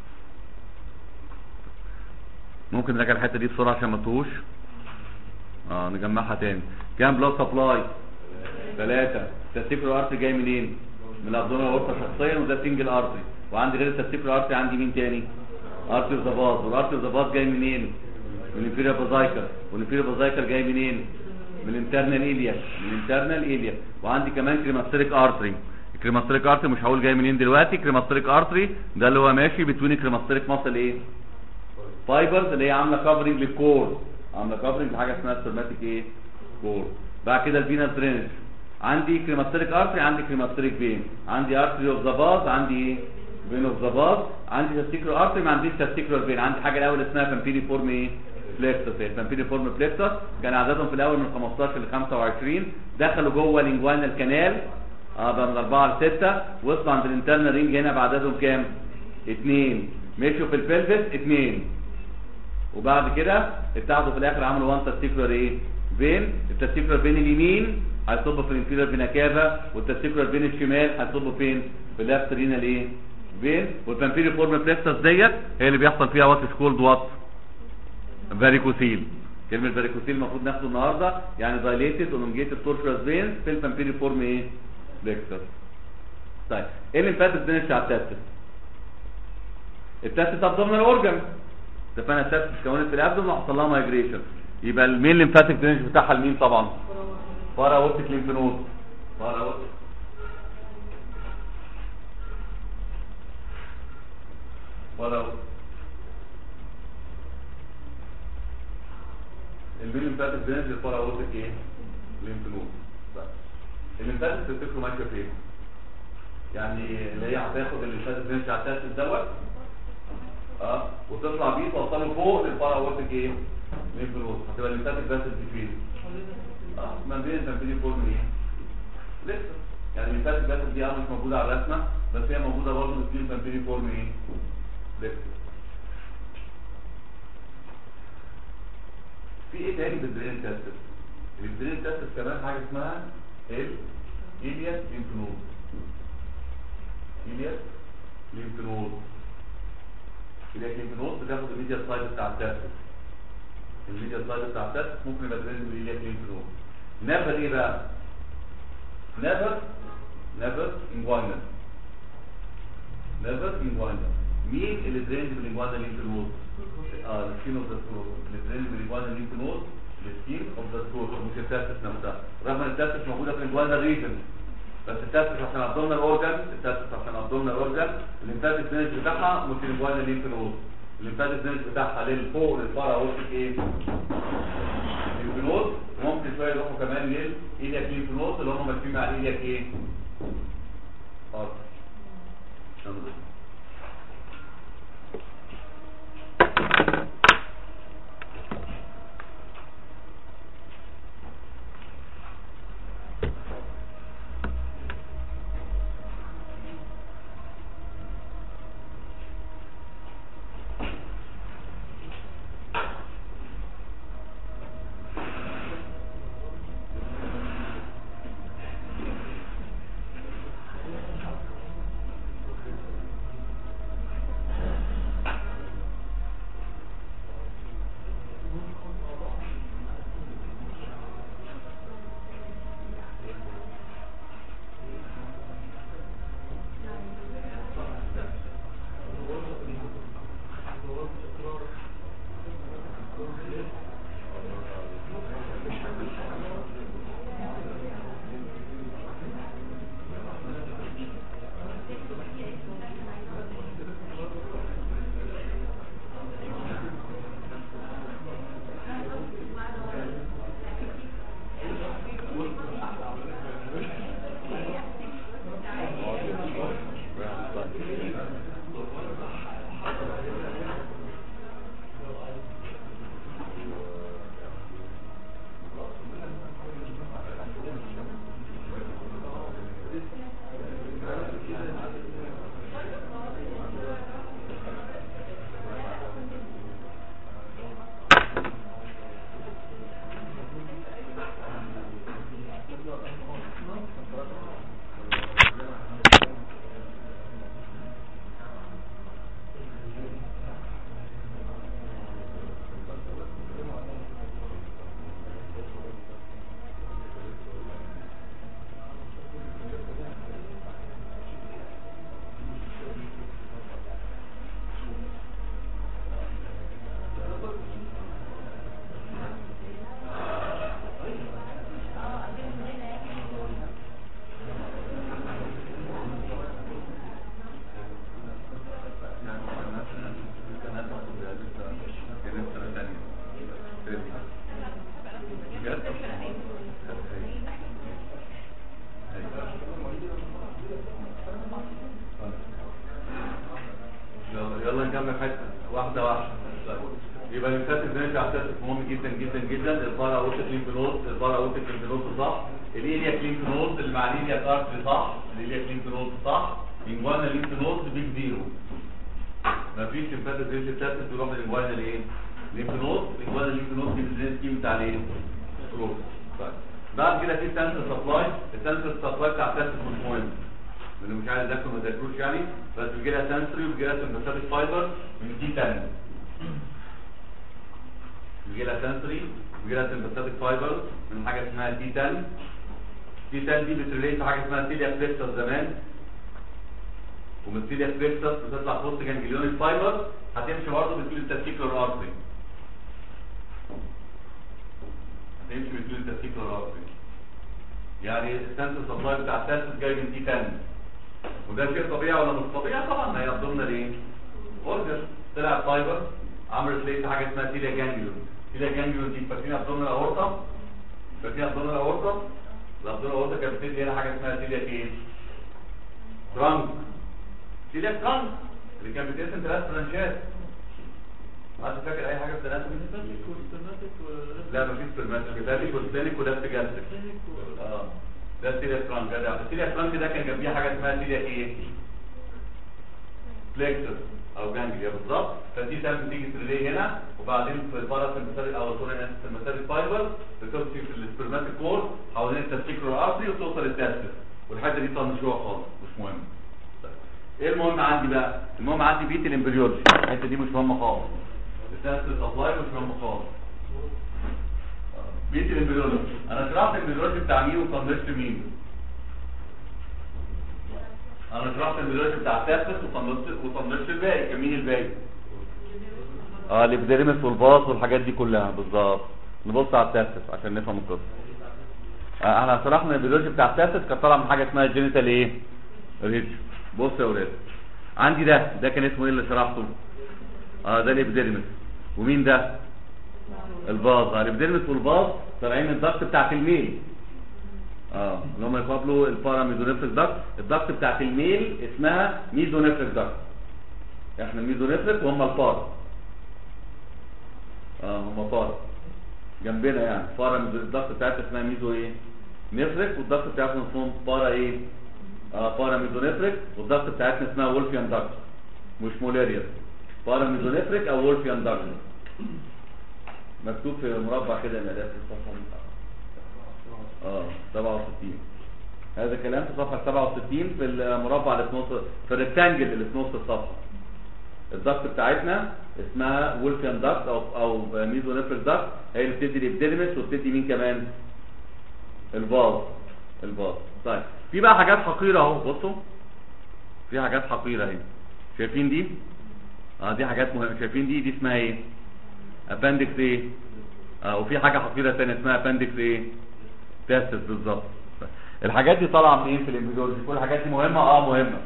ممكن نراجع الحته دي بسرعه عشان ما تتوهوش اه نجمعها تاني كام بلاد سبلاي ثلاثة تستيكولار ارتري جاي منين من الابدومينال اورتا شخصيا وده سنجل ارتري وعندي غير التستيكولار ارتري عندي مين تاني ارتري اوف ذا باز والارتري اوف ذا باز جاي منين من الانفيريور بازايكر والانفيريور بازايكر جاي منين من الانترنال ايليا من الانترنال ايليا وعندي كمان كريماستريك ارتري الكريماستريك ارتري مش هقول جاي منين دلوقتي كريماستريك ارتري ده اللي هو ماشي بتوين الكريماستريك ماسل ايه فايبرز اللي هي عامله كفرنج للكور عامله كفرنج لحاجه اسمها سيرماتيك ايه كور بعد كده الفينال درينج عندي كريماستريك ارتري عندي كريماستريك فين عندي ارتري اوف ذا باز عندي ايه فين اوف ذا باز عندي تستيكولار ارتري ما عنديش تستيكولار فين عندي حاجه الاول اسمها بامبيري فورم ايه بليكسس ايه بامبيري فورم بليكسس كان عددهم في الاول من 15 ل 25 دخلوا جوه الانجوانال كانال اه بقى من 4 ل 6 وصلوا عند الانترنال رينج هنا بعددهم كام؟ اثنين مشوا في البلفس اثنين وبعد كده اتحدوا في الاخر عملوا وان تستيكولار ايه؟ فين التستيكولار فين اليمين هيصب في الانفيريور فينا كافا والتستيكولار فين الشمال هيصب فين؟ في اللفت رينال ايه؟ فين والبامبيري فورم بلكسس ديت هي اللي بيحصل فيها وات سكولد وات فاريكوسيل كلمة فاريكوسيل المفروض ناخده النهارده يعني دايليتد اولونجيتد تورشوس فينز في البامبيري فورم ايه؟ بلكسس طيب ايه اللي فاتت بنمشي على التستس التستس ابدومينال اورجان اتفقنا التستس اتكونت في الابدومين وحصل لها مايجريشن يبقى المين الليمفاتيك درينج بتاعها لمين طبعا؟ بارا اورتيك ليمف نود بارا اورتيك بارا اورتيك المين الليمفاتيك درينج البارا اورتيك ايه؟ ليمف نود طيب الليمفاتيك تفتكروا ماشيه فين؟ يعني اللي هي هتاخد الليمفاتيك درينج على التستس دوت اه وتطلع بيه توصله فوق للبارا اورتيك ايه؟ ليمف نود هتبقى الليمفاتيك فاسل دي فين؟ اه ما بين التنفيذي فورم ايه لسه يعني الليمفاتيك فاسل دي اه مش موجوده على الرسمه بس هي موجوده برضه في التنفيذي فورم ايه لسه في ايه تاني في الدرين تيستس الدرين تيستس كمان حاجه اسمها ال ايلياس ليمف نود إلياك ليمف نود إلياك ليمف نود بتاخد الميديا سايد بتاع التاسس الميديا سايد بتاع التاسس ممكن يبقى درين من إلياك ليمف نود نيفر إيه بقى؟ نيفر نيفر انجوينال نيفر انجوينال مين اللي درين من انجوينال ليمف نود؟ اه السكين اوف ذا ثروت اللي درين من انجوينال ليمف نود السكين اوف ذا ثروت مش التاسس نفسها رغم ان التاسس موجوده في الانجوينال ريجن بس التاسس عشان ابدومينال اورجان التاسس عشان ابدومينال اورجان الليمفاتيك درينج بتاعها مش الانجوينال ليمف نود الليمفاتيك درينج بتاعها للفوق للفرع وسط ايه؟ ليمف نود ممكن شويه يروحوا كمان للايلياك ليمف نود اللي هم ماشيين مع الايلياك ايه؟ اه يلا نكمل حته واحده واحده يبقى الفاتك ده على اساس مهم جدا جدا جدا البارا اوتيك لينك نود البارا اوتيك لينك نود صح الالياك لينك نود اللي مع الالياك ارتري صح الالياك لينك نود صح انجوانا لينك نود بيج زيرو مفيش الفاتك ريش التاسس تروح للانجوانا لايه؟ لينك نود الانجوانا لينك نود دي البريزنت سكيم بتاع الايه؟ سكروب طيب بعد كده في سنسر سبلاي السنسر سبلاي بتاع التاسس مش مهم لانه مش عايز اذاكر ما تذاكروش يعني بس بيجي لها سنسوري وبيجي لها سمباثيك فايبر من دي تاني بيجي لها سنسوري وبيجي لها سمباثيك فايبر من حاجه اسمها دي 10 دي 10 دي بتريليت حاجه اسمها تيليا فليكسس زمان ومن تيليا فليكسس بتطلع بوست جانجليون الفايبر هتمشي برضه بتقول التسكيكولار ارتري هتمشي بتقول التسكيكولار ارتري يعني السنسور سبلاي بتاع التاسس جاي من دي 10 وده شيء طبيعي ولا مش طبيعي طبعا ما هي ضمن الايه اورجن طلع فايبر عملت لقيت حاجه اسمها تيليا جانجليون تيليا جانجليون دي فاكرين ابدومن الاورطه فاكرين ابدومن الاورطه الابدومن الاورطه كانت بتدي هنا حاجه اسمها تيليا ايه ترانك تيليا ترانك اللي كان بتقسم ثلاث برانشات حد فاكر اي حاجه في ثلاثه لا مفيش سبرماتيك ده لي كوستانيك وده بتجاستيك اه ده سيريا فرانك ده السيريا فرانك ده كان جنبيه حاجه اسمها سيريا ايه فليكسس او جانجليا بالظبط فدي تعمل تيجي تريلي هنا وبعدين في البارا سمبثيك او سوري سمبثيك فايبر بتمشي في السبرماتيك كور حوالين التستيكولار ارتري وتوصل للتستس والحته دي طنشوها خالص مش مهم ايه المهم عندي بقى المهم عندي بيت الامبريولوجي الحته دي مش مهمه خالص السنس سبلاي مش مهمه خالص بيت الامبريولوجي انا شرحت الامبريولوجي بتاع مين وصنفت مين انا شرحت الامبريولوجي بتاع السيرفس وصنفت وصنفت الباقي كان مين الباقي اه الابيديرمس والباص والحاجات دي كلها بالظبط نبص على السيرفس عشان نفهم القصه آه، احنا شرحنا الامبريولوجي بتاع السيرفس كان طالع من حاجه اسمها جينيتال ايه ريج بص يا ولاد عندي ده ده كان اسمه ايه اللي شرحته اه ده الابيديرمس ومين ده الباص اه الابيديرمس والباص طالعين من الضغط بتاعت الميل اه اللي هم يقابلوا الباراميزونيفريك داكت الضغط بتاعت الميل اسمها ميزونيفريك داكت احنا الميزونيفريك وهم البار اه هم بار جنبنا يعني بارا الضغط بتاعتها اسمها ميزو ايه نفريك والضغط بتاعتنا اسمهم بارا ايه اه بارا ميزونيفريك والضغط بتاعتنا اسمها وولفيان داكت مش مولاريا بارا ميزونيفريك او وولفيان داكت مكتوب في مربع كده من الاداه في الصفحه اه 67 هذا كلام في صفحه 67 في المربع اللي في نص في الريكتانجل اللي في نص الصفحه الضغط بتاعتنا اسمها وولفيان داكت او او ميزونيفريك داكت هي اللي بتدي الابديرمس وبتدي مين كمان الباص الباص طيب في بقى حاجات حقيره اهو بصوا في حاجات حقيره اهي شايفين دي اه دي حاجات مهمه شايفين دي دي اسمها ايه اباندكس ايه اه وفي حاجه حقيره ثانيه اسمها اباندكس ايه تاسس بالظبط الحاجات دي طالعه منين في الامبريولوجي كل الحاجات دي مهمه اه مهمه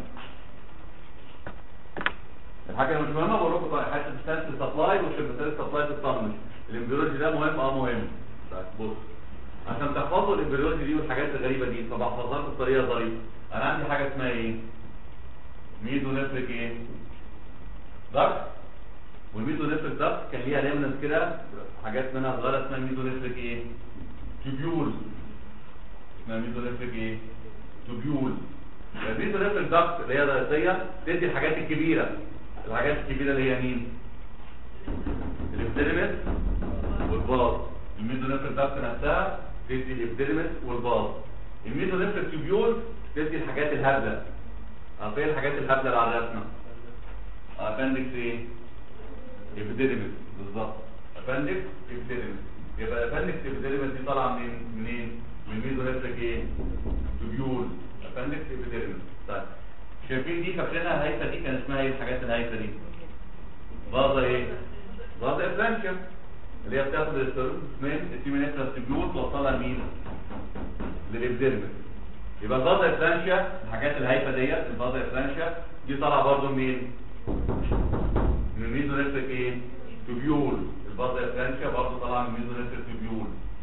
الحاجه اللي مش مهمه بقول لكم طيب حته السنس سبلاي والشبكات سبلاي تطنش الامبريولوجي ده مهم اه مهم طيب بص عشان تحفظوا الامبريولوجي دي والحاجات الغريبه دي فبحفظها لكم بطريقه ظريفه انا عندي حاجه اسمها ايه ميزونيفريك ايه ضغط والميزونيفريك ضغط كان ليها ليمنس كده حاجات منها صغيره اسمها ميزونيفريك ايه تيبيول اسمها ميزونيفريك ايه تيبيول الميزونيفريك ضغط اللي هي الرئيسيه تدي الحاجات الكبيره الحاجات الكبيره اللي هي مين الابديرمس والباص الميزونيفريك ضغط نفسها تدي الابديرمس والباص الميزونيفريك تيبيول تدي الحاجات الهبله اه فين الحاجات الهبله اللي على راسنا ابندكس ايه ابديرمس بالظبط ابندكس ابديرمس يبقى ابندكس ابديرمس دي طالعه منين منين من الميزونيفريك ايه تيبيول ابندكس ابديرمس طيب شايفين دي فاكرينها الهيفه دي كان اسمها ايه الحاجات الهيفه دي فازا ايه فازا افلانشيا اللي هي بتاخد السيروس من التيمينيترا تيبيول توصلها لمين للابديرمس يبقى الفازا افلانشيا الحاجات الهيفه ديت الفازا افلانشيا دي طالعه برضو منين من الميزونيفريك ايه تيبيول الفازا افلانشيا برضو طالعه من الميزونيفريك تيبيول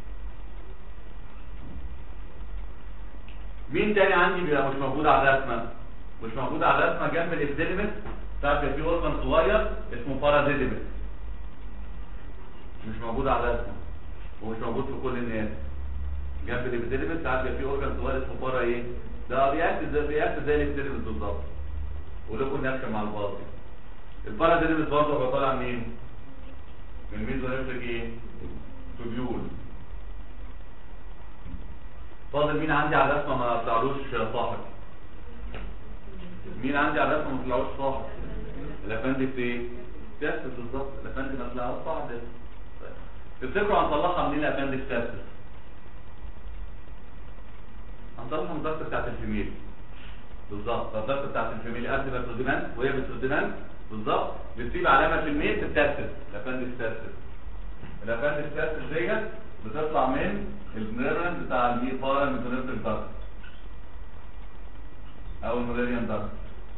مين تاني عندي بيبقى مش موجود على الرسمه مش موجود على الرسمه جنب الابديلمس تعرف في اورجان صغير اسمه بارازيديمس مش موجود على الرسمه ومش موجود في كل الناس جنب الابديلمس تعرف في اورجان صغير اسمه بارا ايه ده بيأكت زي بيأكت زي الابديلمس بالظبط ولكم نفس مع الباطن البارازيديمس برضه هو طالع منين من ميزونيفريك ايه تubule فاضل مين عندي على الرسمه ما طلعلوش صاحب مين عندي على الرسمه ما طلعوش صاحب الافندكس ايه تاسس بالظبط الافندكس ما طلعوش صاحب تفتكروا هنطلعها منين الافندكس تاسس هنطلعها من الضغط بتاعت الفيميل بالظبط الضغط بتاعت الفيميل قبل ما ترودينانت وهي بترودينانت بالظبط بتسيب علامه في الميل تتاسس الافندكس تاسس الافندكس تاسس ديت بتطلع من النيرن بتاع الميفارا ميتونيفريك داكت او المولاريان داكت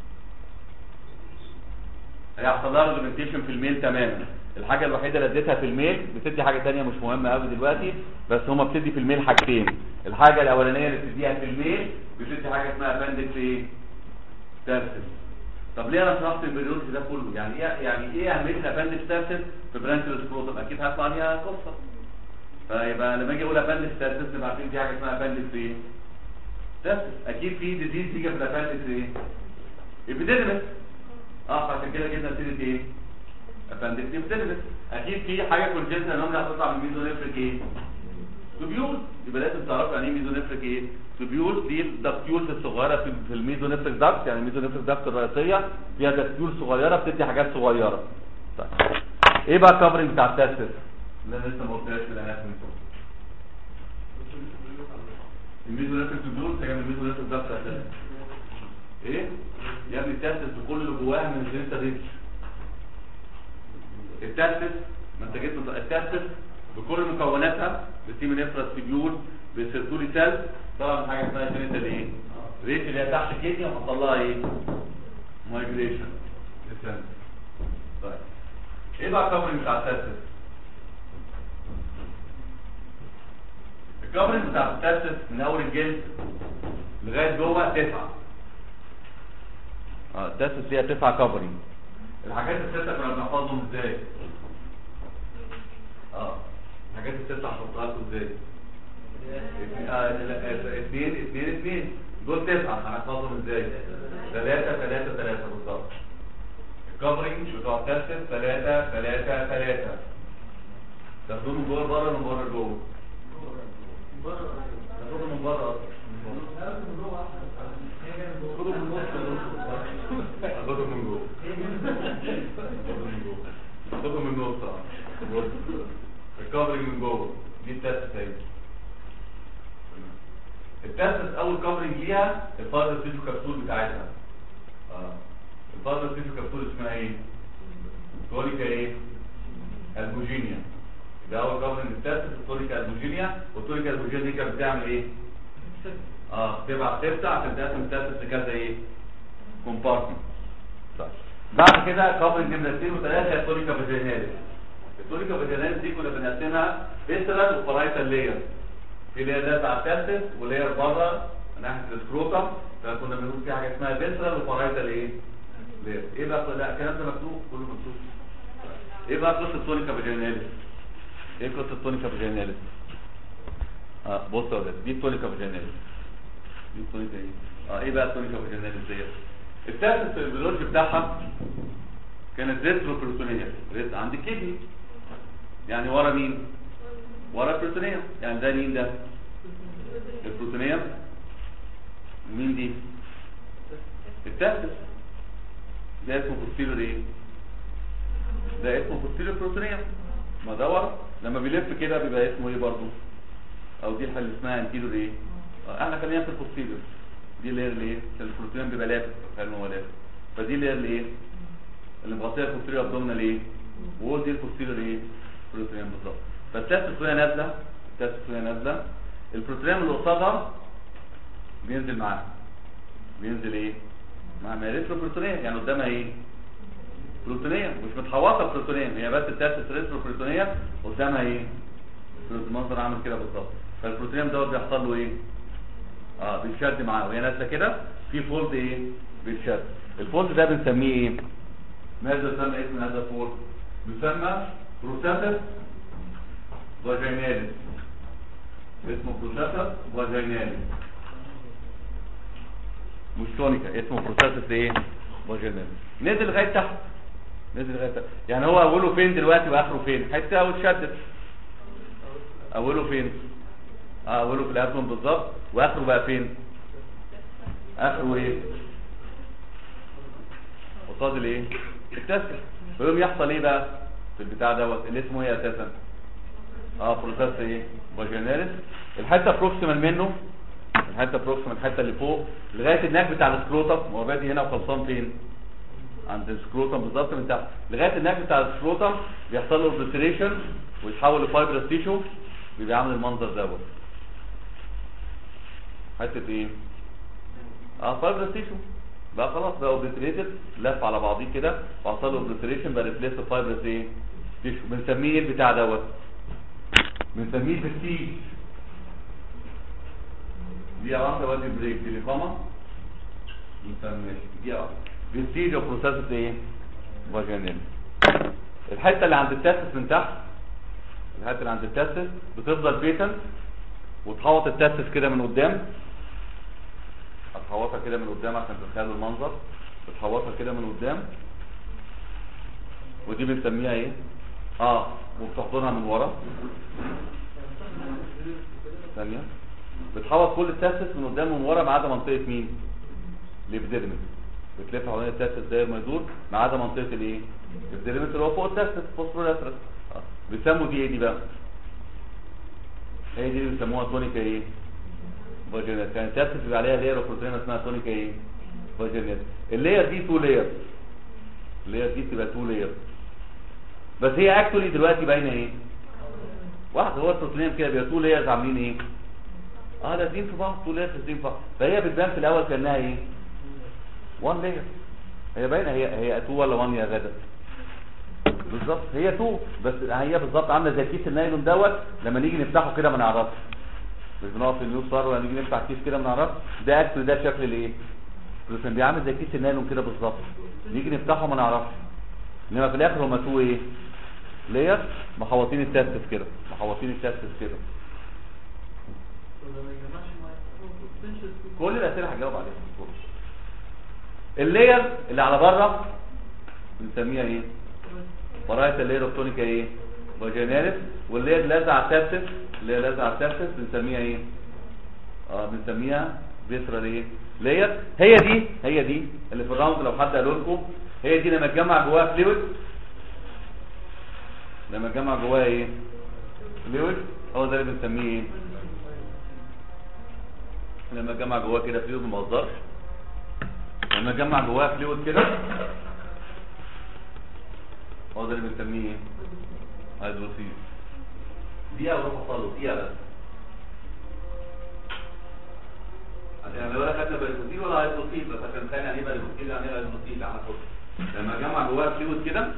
هيحصل لها ريجمنتيشن في الميل تماما الحاجه الوحيده اللي اديتها في الميل بتدي حاجه ثانيه مش مهمه قوي دلوقتي بس هما بتدي في الميل حاجتين الحاجه الاولانيه اللي بتديها في الميل بتدي حاجه اسمها ابندكس ايه تارسس طب ليه انا شرحت البريولوجي ده كله يعني ايه يعني ايه اهميه الابندكس تارسس في برانش السكروتم اكيد هيطلع ليها قصه فيبقى لما اجي اقول ابندكس تارسس نبقى عارفين في حاجه اسمها ابندكس ايه تارسس اكيد في ديزيز تيجي في الابندكس ايه ابيديدمس اه فعشان كده جبنا سيره ايه ابندكس ابيديدمس اكيد في حاجه كونجنتال انومالي هتطلع من ميزونيفريك ايه تبيول يبقى لازم تعرف يعني ايه ميزونيفريك ايه تبيول دي الدكتيولز الصغيره في في الميزونيفريك داكت يعني الميزونيفريك داكت الرئيسيه فيها دكتيول صغيره بتدي حاجات صغيره طيب ايه بقى الكفرنج بتاع التستس اللي انا لسه ما قلتهاش في الاناتومي الميزونيفريك تبيول هي من الميزونيفريك داكت اساسا ايه يا ابني التستس بكل اللي جواها من الجنتا ريتش التستس ما انت جيت من- التستس بكل مكوناتها بسيمين افراس تبيول بسيرتولي سيل طبعا حاجه اسمها جينيتال ايه ريت اللي هي تحت الكدني وحط لها ايه مايجريشن طيب ايه بقى الكفرنج بتاع التستس الكفرنج بتاع التستس من اول الجلد لغايه جوه تسعه اه التستس فيها تسعه كفرنج الحاجات السته كنا بنحفظهم ازاي اه الحاجات السته هحطها لكم ازاي اتنين- آه، لا، آه، اتنين اتنين اتنين دول تسعة هنحفظهم ازاي ثلاثة ثلاثة ثلاثة بالظبط الكفرنج بتوع التستس ثلاثة ثلاثة ثلاثة تاخدوه من جوه بره من بره لجوه تاخدوه من بره اصلا خدوا من نص لنص خدوا من جوه خدوا من نص اه بص. الكفرنج من جوه دي التست اهي التست اول كفرنج ليها الفايبر تيشو كبسول بتاعتها اه الفايبر تيشو كبسول اسمها ايه كوليكا ايه البوجينيا ده اول كفرنج التست الكوليكا البوجينيا والكوليكا البوجينيا دي كانت بتعمل ايه اه تبعت تفتح عشان تقسم التست لكذا ايه كومبارتمنت طيب بعد كده كفرنج نمرة 2 و3 هي الكوليكا فاجيناليس الكوليكا فاجيناليس دي كنا بنقسمها فيسترال وفرايتال لاير في لاير ده بتاع التستس ولاير بره ناحيه السكروتم فكنا بنقول في حاجه اسمها فيسترال وفرايتال ايه لاير ايه بقى لا الكلام ده مكتوب كله مكتوب ايه بقى قصه تونيكا فاجيناليس ايه قصه تونيكا فاجيناليس اه بص يا ولاد دي تونيكا فاجيناليس دي تونيكا ايه اه ايه بقى تونيكا فاجيناليس ديت التستس البيولوجي بتاعها كانت ريتروبروتونيه ريت عند الكدني يعني ورا مين ورا البروتونيه يعني ده مين ده البروتونيه مين دي التستس ده اسمه بوستيريور ايه ده اسمه بوستيريور بروتونيه ما ده ورا لما بيلف كده بيبقى اسمه ايه برضه او دي الحاجه اللي اسمها انتيريور ايه آه، احنا خلينا في البوستيريور دي اللي هي الايه البروتونيه بيبقى لافف تخيل ان هو لافف فدي اللي هي الايه اللي مغطيه البوستيريور ابدومينال ايه وول دي البوستيريور ايه بروتونيوم بالظبط فالتستس وهي نازله التستس وهي نازله البروتونيوم اللي قصادها بينزل معاها بينزل ايه مع ما ريترو بروتونيه يعني قدامها ايه بروتونيه مش متحوطه بروتونيه هي بس التستس ريترو بروتونيه قدامها ايه المنظر عامل كده بالظبط فالبروتونيوم دوت بيحصل له ايه اه بيتشد معاه وهي نازله كده في فولد ايه بيتشد الفولد ده بنسميه ايه ماذا يسمى اسم هذا الفولد يسمى بروساتس فاجيناليس اسمه بروساتس فاجيناليس مش تونيكا اسمه بروساتس ايه فاجيناليس نزل لغايه تحت نزل لغايه تحت يعني هو اوله فين دلوقتي واخره فين حته او اتشدت اوله فين اه اوله في الابدون بالظبط واخره بقى فين اخره ايه قصاد الايه التسكر فيقوم يحصل ايه بقى في البتاع دوت اللي اسمه ايه اساسا اه بروسيس ايه فاجيناليس الحته بروكسيمال منه الحته بروكسيمال الحته اللي فوق لغايه الناك بتاع السكروتم هو بادي هنا وخلصان فين عند السكروتم بالظبط من تحت لغايه الناك بتاع السكروتم بيحصل له اوبليتريشن ويتحول لفايبرس تيشو بيبقى عامل المنظر دوت حته ايه اه فايبرس تيشو بقى خلاص بقى اوبليتريتد لف على بعضيه كده وحصل له اوبليتريشن بقى ريبليس فايبرس ايه تيشو بنسميه ايه البتاع دوت بنسميه فستيج دي واحده وادي بريك دي الاقامه بنسميه دي واحده فستيج او بروسيس ايه فاجينال الحته اللي عند التاسس من تحت الحته اللي عند التاسس بتفضل بيتنت وتحوط التاسس كده من قدام هتحوطها كده من قدام عشان تتخيلوا المنظر بتحوطها كده من قدام ودي بنسميها ايه اه وبتحضنها من ورا ثانيه بتحوط كل التاسس من قدام ومن ورا ما عدا منطقه مين الابيديرمس بتلف حوالين التاسس داير ما يدور ما عدا منطقه الايه الابيديرمس اللي هو فوق التاسس فوسفوريلاترال بيسموا دي ايه دي بقى هي دي اللي بيسموها تونيكا ايه فاجينال كان التاسس بيبقى عليها لير بروتين اسمها تونيكا ايه فاجينال اللير دي تو لير اللير دي بتبقى تو لير بس هي اكشولي دلوقتي باينه ايه واحد هو البروتينيوم كده بيبقى تو لايرز عاملين ايه اه لازقين في بعض تو لايرز لازقين في بعض فهي بتبان في الاول كانها ايه 1 لاير هي باينه هي هي 2 ولا 1 يا غدا بالظبط هي 2 بس هي بالظبط عامله زي كيس النايلون دوت لما نيجي نفتحه كده ما نعرفش مش بنقف في النيوز صار ولا نيجي نفتح كيس كده ما نعرفش ده اكل ده شكل الايه البروتين بيعمل زي كيس النايلون كده بالظبط نيجي نفتحه ما نعرفش انما في الاخر هما 2 ايه لاير محوطين التاسس كده محوطين التاسس كده كل الاسئله هجاوب عليها اللاير اللي على بره بنسميها ايه برايت اللاير اوف تونيكا ايه فاجيناليس واللاير اللي لازقه على التاسس اللي هي لازقه على التاسس بنسميها ايه اه بنسميها فيسرال ايه لاير هي دي هي دي اللي في الراوند لو حد قال لكم هي دي لما تجمع جواها فلويد لما تجمع جواها ايه فلويد هو ده اللي بنسميه ايه لما تجمع جواها كده فلويد ما بهزرش لما تجمع جواها فلويد كده هو ده اللي بنسميه ايه هيدروسيل دقيقة وروح اصله دقيقة بس عشان لو انا خدنا بالكوتيل ولا هيدروسيل بس عشان ثاني يعني ايه بالكوتيل يعني ايه هيدروسيل هناخد لما اجمع جواها فلويد كده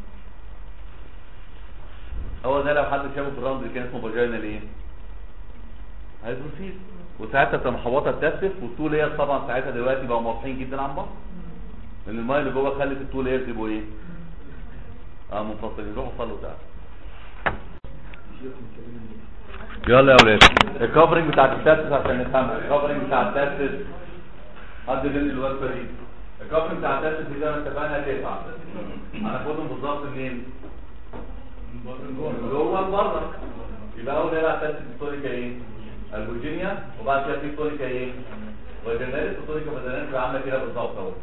هو ده لو حد شافه في الراوند اللي كان اسمه فاجينال ايه هيدروسيل وساعتها تبقى محوطه التاسف والتو لاير طبعا ساعتها دلوقتي بقوا واضحين جدا عن بعض لان المايه اللي جوه خلت التو لايرز يبقوا ايه اه منفصلين روحوا صلوا تعالى يلا يا اولاد الكفرنج بتاع التاسس عشان نفهمها الكفرنج بتاع التاسس حد لين الوجبه دي الكفرنج بتاع التاسس دي زي ما اتفقنا تسعه هناخدهم بالظبط منين؟ جوه بره يبقى اول نلعب تاسس هيستوريكا ايه؟ الفيرجينيا وبعد كده في هيستوريكا ايه؟ فاجيناليس هيستوريكا فاجيناليس بتبقى عامله كده بالظبط اهو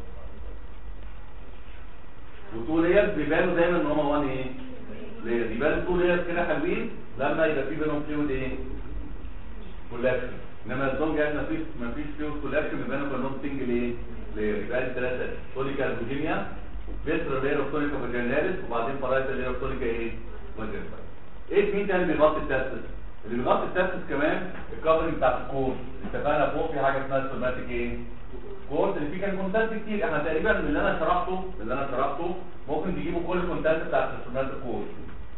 وطول ليرز بيبانوا دايما ان هم 1 ايه؟ ليرز يبان طول ليرز كده حلوين لما يبقى في بينهم فلويد ايه؟ كولكشن انما الزون جاز مفيش مفيش فلويد كولكشن يبانوا كلهم سنجل ايه؟ لير يبقى دي ثلاثه تونيكا الفيرجينيا فيستر لير اوف تونيكا فاجيناليس وبعدين فرايتا لير اوف تونيكا ايه؟ فاجيناليس ايه مين تاني بيغطي التاسس؟ اللي بيغطي التاسس كمان الكفرنج بتاعت الكور اتفقنا فوق في حاجه اسمها سوماتيك ايه؟ كورس اللي فيه كان كونتنت كتير احنا تقريبا من اللي انا شرحته من اللي انا شرحته ممكن تجيبوا كل الكونتنت بتاع السوماتيك كورس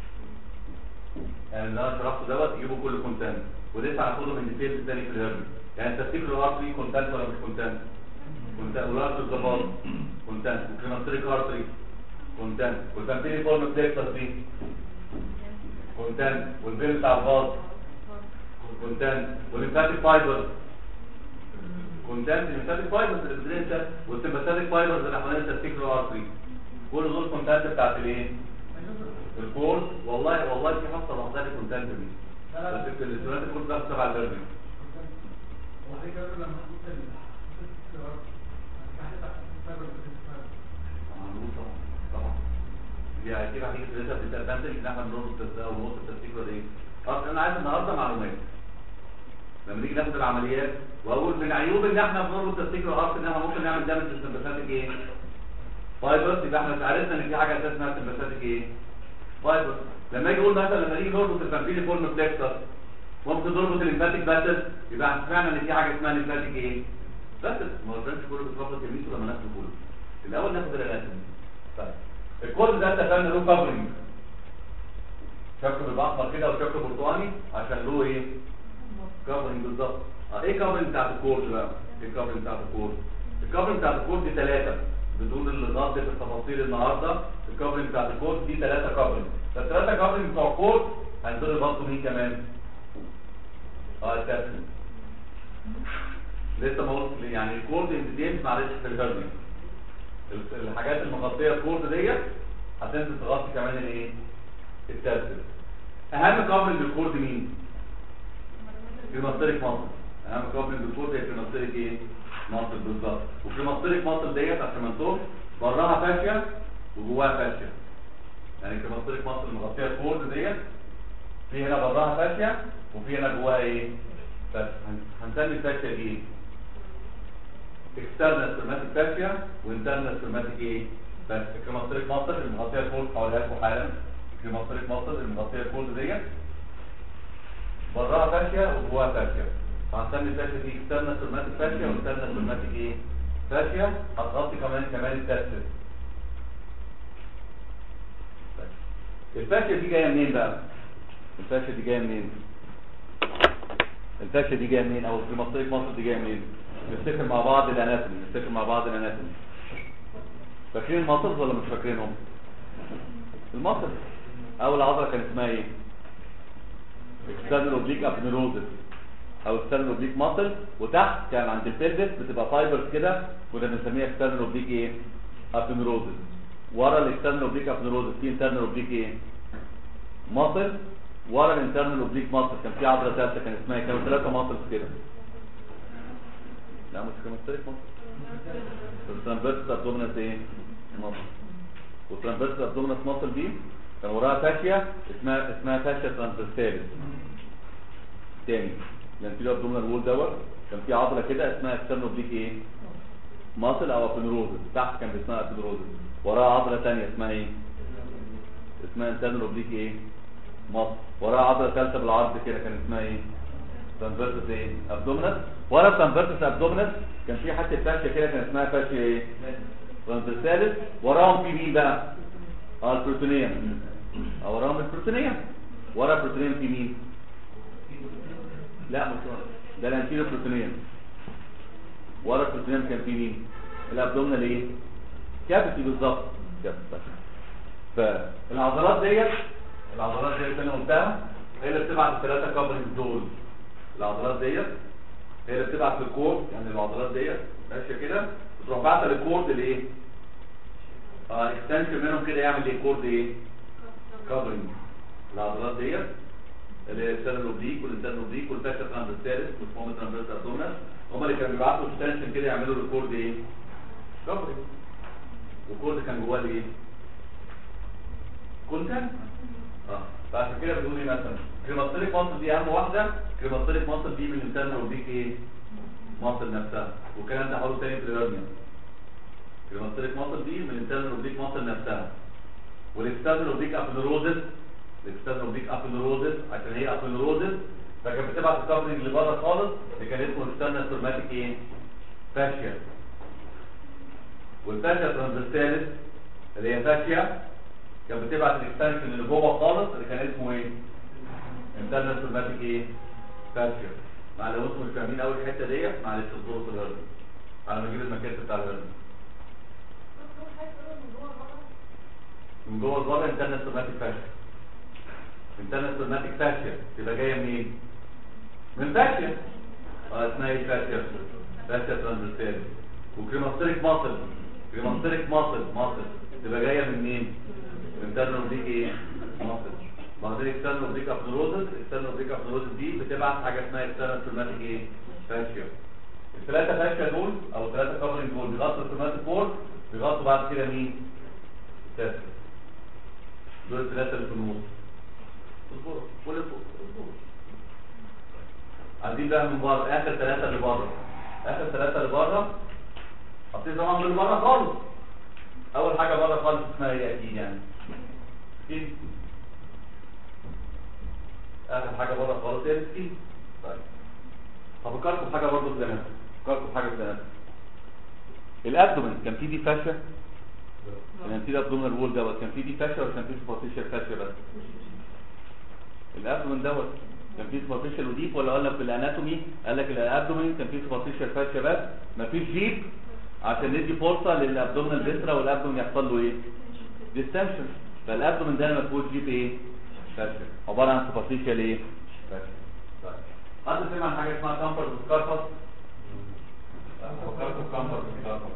يعني اللي انا شرحته دوت تجيبوا كل الكونتنت ولسه هناخده من ديتيلز تاني في الهرم يعني ترتيب الارتري كونتنت ولا مش كونتنت كونتنت والارتري الضباط كونتنت وكريماتريك ارتري كونتنت والفامبيري فورم بليكسس دي كونتنت والبيل بتاع الباص كونتنت والليمفاتيك فايبر كونتنت الليمفاتيك فايبرز اللي بتدرسها والسمباثيك فايبرز اللي حوالين التستيكولار ارتري كل دول كونتنت بتاعت الايه؟ الكورس والله والله في حصه لوحدها الكونتنت دي بس في الاستودنت الكورس ده تبع الليرنينج طبعا دي اكيد هتيجي تدرسها في الادفانتج ان احنا بنربط التسديد او نقطه التستيكولار ايه؟ اصل انا عايز النهارده معلومات لما نيجي ناخد العمليات واقول من عيوب ان احنا بنربط التستيكولار ارت ان احنا ممكن نعمل دامج للسمباثيك ايه؟ فايبرز يبقى احنا عرفنا ان في حاجه اساسا اسمها سمباثيك ايه؟ فايبرز لما يجي يقول مثلا لما نيجي نربط الفامبيلي فورم بلكسس ممكن نربط الليمفاتيك باتل يبقى سمعنا ان في حاجه اسمها ليمفاتيك ايه؟ باتل ما هو البرانش كله بيتربط يمين لما ناخد كله الاول ناخد الاناتومي طيب الكود ده اتفقنا له كفرنج شكل بالاحمر كده وشكل برتقاني عشان له ايه؟ كفرنج بالظبط اه ايه كفرنج بتاعت الكورد بقى؟ ايه الكفرنج بتاعت الكورد؟ الكفرنج بتاعت الكورد دي ثلاثه بدون الغلط في التفاصيل النهارده الكفرنج بتاعت الكورد دي ثلاثه كفرنج فالثلاثه كفرنج بتوع الكورد هينزلوا برضه مين كمان؟ اه الكابتن لسه ما قلت يعني الكورد انديتيلز معلش في الهيرنينج الحاجات المغطيه الكورد ديت هتنزل تغطي كمان الايه؟ التاسس اهم كفرنج للكورد مين؟ كريماستريك مصل اهم كوبلنج بالكود هي كريماستريك ايه مصل بالظبط وكريماستريك مصل ديت عشان ما نتوهش براها فاشيه وجواها فاشيه يعني كريماستريك مصل مغطيه الكورد ديت في هنا براها فاشيه وفي هنا جواها ايه فاشيه هن- هنسمي الفاشيه دي ايه اكسترنال سيرماتيك فاشيا وانترنال سيرماتيك ايه بس الكريماستريك مصل اللي مغطيه الكورد حواليها لكم حالا الكريماستريك مصل اللي مغطيه الكورد ديت براها فاشيا وجواها فاشيا فهنسمي الفاشيا دي اكسترنال سيرماتيك فاشيا وانترنال سيرماتيك ايه فاشيا هتغطي كمان كمان التستس الفاشيا دي جايه منين بقى الفاشيا دي جايه منين الفاشيا دي جايه منين او الكريماستريك مصل دي جايه منين نفتكر مع بعض الاناتومي نفتكر مع بعض الاناتومي فاكرين المصل ولا مش فاكرينهم المصل اول عضله كان اسمها ايه external oblique aponeurosis او external oblique muscle وتحت كان عند البلفس بتبقى فايبرز كده كنا بنسميها external oblique ايه aponeurosis ورا الاكسترنال oblique aponeurosis في internal oblique ايه muscle ورا الانترنال oblique muscle كان في عضله ثالثه كان اسمها إيه؟ كانوا ثلاثه muscles كده لا مش كانوا ثلاثه muscles الترامبرس ابدومينس ايه muscle والترامبرس ابدومينس muscle دي كان وراها فاشيا اسمها اسمها فاشيا ترانسفيرساليس تاني الانتيريور ابدومينال وول دوت كان في عضله كده اسمها اكسترنال اوبليك ايه ماسل او ابنروزس تحت كان اسمها ابنروزس وراها عضله ثانيه اسمها ايه اسمها انترنال اوبليك ايه ماسل وراها عضله ثالثه بالعرض كده كان اسمها ايه ترانسفيرسس ايه ابدومينال ورا ترانسفيرسس ابدومينال كان في حته فاشيا كده كان اسمها فاشيا ايه ترانسفيرساليس وراهم في مين بقى اه البروتينيوم اه وراهم البروتينيوم ورا البروتينيوم في مين لا مش ورا ده الانتيريور بروتينيوم ورا البروتينيوم كان في مين الابدومينال ايه كافيتي بالظبط كافيتي فالعضلات ديت العضلات ديت اللي انا قلتها هي اللي بتبعت الثلاثه كفرنج دول العضلات ديت هي اللي بتبعت في الكورد يعني العضلات ديت ماشيه كده بتروح باعته للكورد لايه اه اكستنشن منهم كده يعمل ايه كورد ايه كفرنج العضلات ديت اللي هي السنه الاوبليك والانترنال اوبليك والفاشا ترانزستاليس والفوم ترانزستاليس ابدومينال هم اللي كانوا بيبعتوا اكستنشن كده يعملوا الكورد ايه كفرنج والكورد كان جواه ايه كونتنت اه فعشان كده بنقول ايه مثلا كريماتيريك ماسل دي اهم واحده كريماتيريك ماسل دي من الانترنال اوبليك ايه ماسل نفسها والكلام ده هقوله تاني في الهرنيا كريماتيريك ماسل دي من الانترنال اوبليك ماسل نفسها والاكسترنال اوبليك ابنروزس الاكسترنال اوبليك ابنروزس عشان هي ابنروزس فكانت بتبعت الكفرنج اللي بره خالص اللي كان اسمه اكسترنال سيرماتيك ايه فاشيا والفاشيا ترانزستاليس اللي هي فاشيا كانت بتبعت الاكستنشن اللي جوه خالص اللي كان اسمه ايه انترنال سيرماتيك ايه فاشيا مع لو انتم مش فاهمين قوي الحته ديت معلش اصبروا في الهرم على ما اجيب المكان بتاع الهرم من جوه لبره انترنال سيرماتيك فاشيا انترنال سيرماتيك فاشيا تبقى جايه منين من فاشيا اه اسمها ايه فاشيا فاشيا ترانزستاليس وكريماستريك ماسل كريماستريك ماسل ماسل تبقى جايه من مين انترنال اوبليك ايه ماسل بعدين اكسترنال اوبليك ابنروزس اكسترنال اوبليك ابنروزس دي بتبعت حاجه اسمها اكسترنال سيرماتيك ايه فاشيا الثلاثه فاشيا دول او الثلاثه كفرنج دول بيغطوا السيرماتيك بورد بيغطوا بعد كده مين تاسس دول الثلاثه اللي في النص اصبروا كل اصبروا عايزين بقى من بره اخر ثلاثه اللي بره اخر ثلاثه اللي بره حاطين طبعا من بره خالص اول حاجه بره خالص اسمها ايه اكيد يعني اكيد اخر حاجه بره خالص هي السكين طيب هفكركم بحاجه برضه في الاناتومي هفكركم بحاجه في الاناتومي الابدومن كان فيه دي فاشا الانتيريور ابدومينال وول دوت كان فيه دي فاشا ولا كان فيه سوبرفيشال فاشا بس الابدومن دوت كان فيه سوبرفيشال وديب ولا قال لك في الاناتومي قال لك الابدومن كان فيه سوبرفيشال فاشا بس مفيش جيب عشان ندي فرصه للابدومينال فيسرا والابدومن يحصل له ايه ديستنشن فالابدومن ده ما فيهوش جيب ايه فاشل عباره عن سوبرفيشال ايه فاشل طيب حد سمع عن حاجه اسمها كامبر سكاربس فكرتوا كامبر سكاربس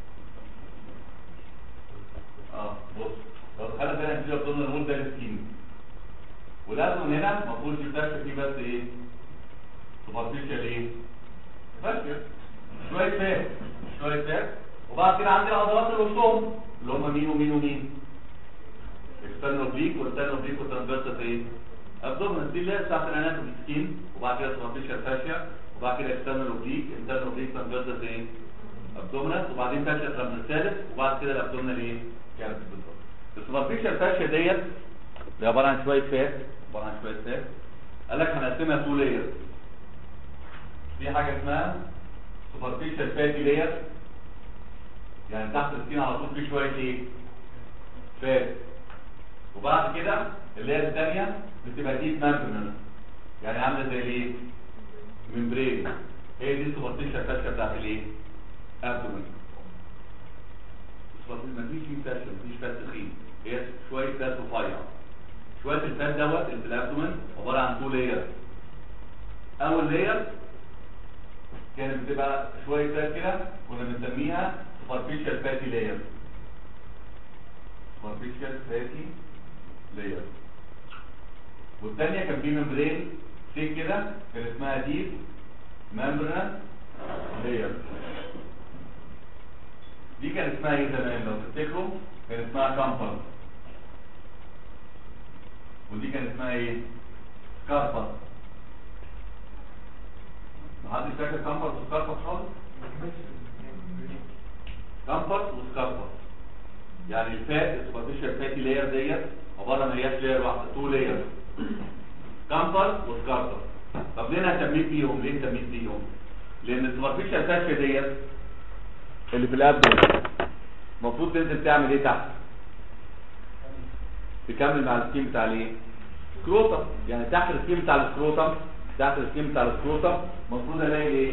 اه بص لو دخلنا كده نجيب ابدومينال وول ده السكين والابدومن هنا ما فيهوش جيب فاشل فيه بس ايه سوبرفيشال ايه فاشيا شويه فات شويه فات وبعد كده عندي العضلات اللي وسطهم اللي هم مين ومين ومين اكسترنال بليك والترنال بليك والترانسفيرسال ايه ابدومينال دي اللي هي بتاعت الاناتومي سكين وبعد كده سوبرفيشال فاشيا وبعد كده اكسترنال بليك انترنال بليك ترانسفيرسال ايه ابدومينال وبعدين فاشيا ترانسفيرسال وبعد كده الابدومينال ايه كانت بالظبط السوبرفيشال فاشيا ديت دي عباره عن شويه فات عباره عن شويه فات قال لك هنقسمها تو لاير في حاجه اسمها سوبرفيشال فاتي لاير يعني تحت السكين على طول في شويه ايه فات وبعد كده اللاير الثانيه بتبقى ديب ممبرين يعني عامله زي الايه ممبرين هي دي السوبرفيشال فاشيا بتاعت الايه ابدومين السوبرفيشال مفيش فيه فاشيا مفيش فات تخين هي شويه فات رفيع شويه الفات دوت اللي في الابدومين عباره عن تو لاير اول لاير كانت بتبقى شويه فات كده كنا بنسميها سوبرفيشال فاتي لاير سوبرفيشال فاتي لاير والثانيه كان في ممبرين سيك كده كان اسمها ديب ممبرين لاير دي كان اسمها ايه زمان لو تفتكروا كان اسمها كامبر ودي كان اسمها ايه سكاربا محدش فاكر كامبر وسكاربا خالص كامبر وسكاربا يعني الفات السوبرفيشال فاتي لاير ديت عباره ما هياش لاير واحده تو لاير كامبر وسكاربا طب ليه انا سميت بيهم ليه سميت بيهم لان السوبرفيشال فاشيا ديت اللي في الابدن المفروض تنزل تعمل ايه تحت تكمل مع السكيم بتاع الايه سكروتم يعني تحت السكيم بتاع السكروتم تحت السكيم بتاع السكروتم المفروض الاقي ايه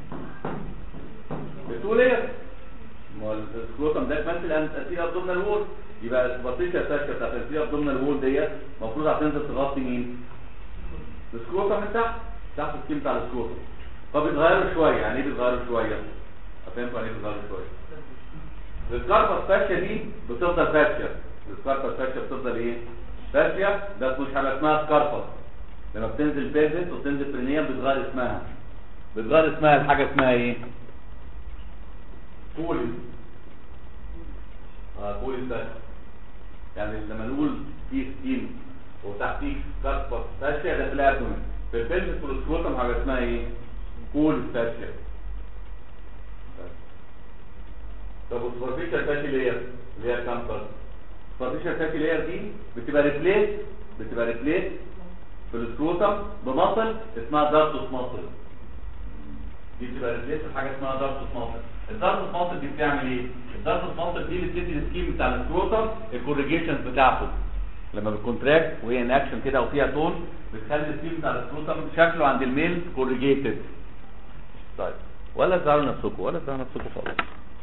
بتقول ايه ما هو السكروتم ده يمثل انتي ابدومينال وول يبقى السوبرفيشال فاشيا بتاعت الانتي ابدومينال وول ديت المفروض هتنزل تغطي مين السكروتم من تحت تحت السكيم بتاع السكروتم فبيتغيروا شويه يعني ايه بيتغيروا شويه فهمتوا يعني ايه بيتغيروا شويه الكاربا فاشيا دي بتفضل فاشيا السكاربا فاشيا بتفضل ايه فاشيا ده مش حاجه اسمها سكاربا لما بتنزل بيزت وبتنزل برينيا بتغير اسمها بتغير اسمها لحاجه اسمها ايه كوليس اه كوليس فاشيا يعني لما نقول في سكين وتحتيه سكاربا فاشيا ده في الابدومين في البيزت والسكروتم حاجه اسمها ايه كوليس فاشيا طب والسوبرفيشال فاتي لاير اللي هي كامبر السوبرفيشال فاتي لاير دي بتبقى ريبليس بتبقى ريبليس في السكروتم بمصل اسمها دارتوس مصل دي بتبقى ريبليس بحاجه اسمها دارتوس مصل الدارتوس مصل دي بتعمل ايه الدارتوس مصل دي بتدي السكيم بتاع السكروتم الكوريجيشنز بتاعته لما بتكونتراكت وهي ان اكشن كده وفيها تون بتخلي السكيم بتاع السكروتم شكله عند الميل كوريجيتد طيب ولا تزعلوا نفسكم ولا تزعلوا نفسكم خالص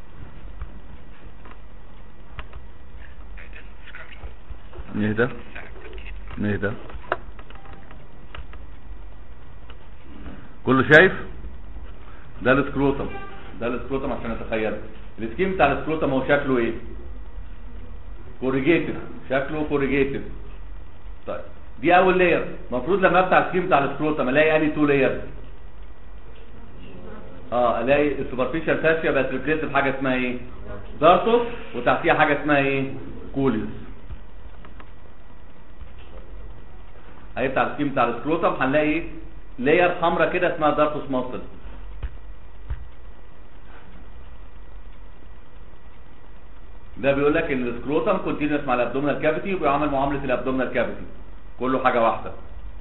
نهدى نهدى كله شايف ده السكروتم ده السكروتم عشان اتخيل السكيم بتاع السكروتم هو شكله ايه كوريجيتد شكله كوريجيتد طيب دي اول لاير المفروض لما افتح السكيم بتاع السكروتم الاقي اني تو لاير اه الاقي السوبرفيشال فاشيا بقت ريبليس بحاجه اسمها ايه دارتوس وتحتيها حاجه اسمها ايه كوليس هيفتح السكيم بتاع السكروتم هنلاقي لاير حمراء كده اسمها دارتوس ماسل ده بيقول لك ان السكروتم كونتينوس مع الابدومينال كافيتي وبيعمل معامله الابدومينال كافيتي كله حاجه واحده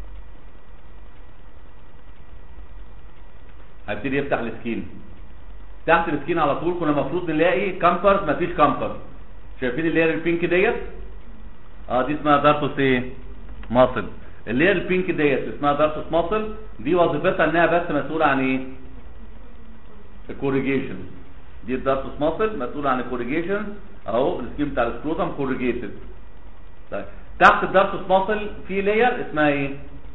هيبتدي يفتح السكين تحت السكين على طول كنا المفروض نلاقي كامبرز مفيش كامبرز شايفين اللاير البينك ديت اه دي اسمها دارتوس ايه ماسل اللي هي البينك ديت اسمها دارتوس ماسل دي وظيفتها انها بس مسؤوله عن ايه الكوريجيشن دي الدارتوس ماسل مسؤوله عن الكوريجيشن اهو السكيم بتاع السكروتم كوريجيتد طيب تحت الدارتوس ماسل في لاير اسمها ايه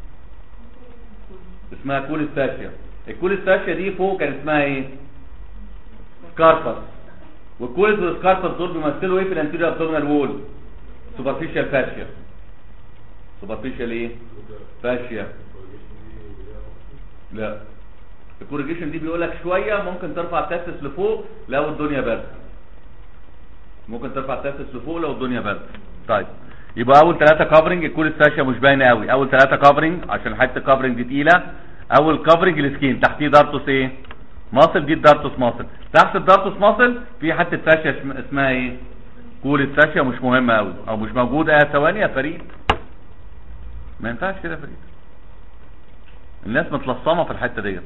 اسمها كوليس فاشيا الكوليس فاشيا دي فوق كان اسمها ايه سكاربس والكوليس والسكاربس دول بيمثلوا ايه في الانتيريور ابدومينال وول سوبرفيشال فاشيا سوبرفيشال ايه فاشيا لا الكوريجيشن دي بيقول لك شويه ممكن ترفع التستس لفوق لو الدنيا برد ممكن ترفع التستس لفوق لو الدنيا برد طيب يبقى اول ثلاثه كفرنج الكول الساشا مش باينه قوي اول ثلاثه كفرنج عشان حته كفرنج دي تقيله اول كفرنج السكين تحتيه دارتوس ايه ماسل دي الدارتوس ماسل تحت الدارتوس ماسل في حته فاشيه اسم- اسمها ايه كول الساشا مش مهمه قوي او مش موجوده يا ثواني يا فريد ما ينفعش كده يا فريد الناس متلصمه في الحته ديت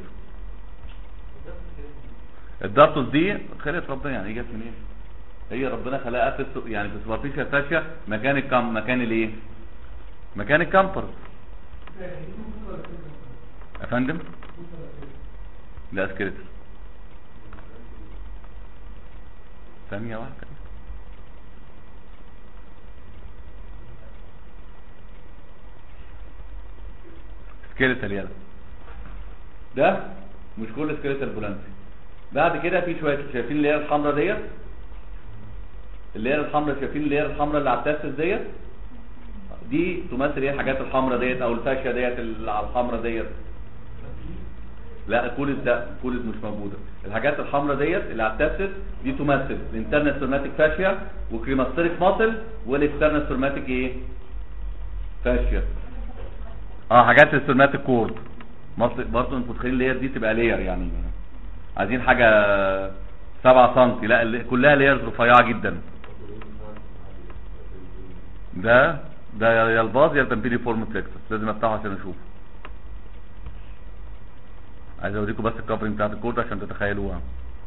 الدارتوس دي خلقت ربنا يعني جت منين هي ربنا خلقها في السو- يعني في سوبرفيشال فاشيا مكان الكم مكان الايه مكان الكامبر يا فندم لا سكريتر ثانية واحدة سكيلتال يلا ده مش كل سكيلتال بولانسي بعد كده في شويه شايفين اللي هي الحمراء ديت اللي هي الحمراء شايفين اللي هي الحمراء اللي على التاسس ديت دي تمثل ايه الحاجات الحمراء ديت او الفاشيه ديت اللي على الحمراء ديت لا الكوليس ده الكوليس مش موجوده الحاجات الحمراء ديت اللي على التاسس دي تمثل الانترنال سيرماتيك فاشيا وكريماستريك ماسل والاكسترنال سيرماتيك ايه فاشيا اه حاجات السيرماتيك كورد مصل برضه انتوا متخيلين اللي هي دي تبقى لير يعني عايزين حاجه 7 سم لا اللي- كلها ليرز رفيعه جدا ده ده يا الباز يا البامبيلي فورم فليكسس لازم افتحه عشان اشوفه عايز اوريكم بس الكفرنج بتاعت الكورد عشان تتخيلوها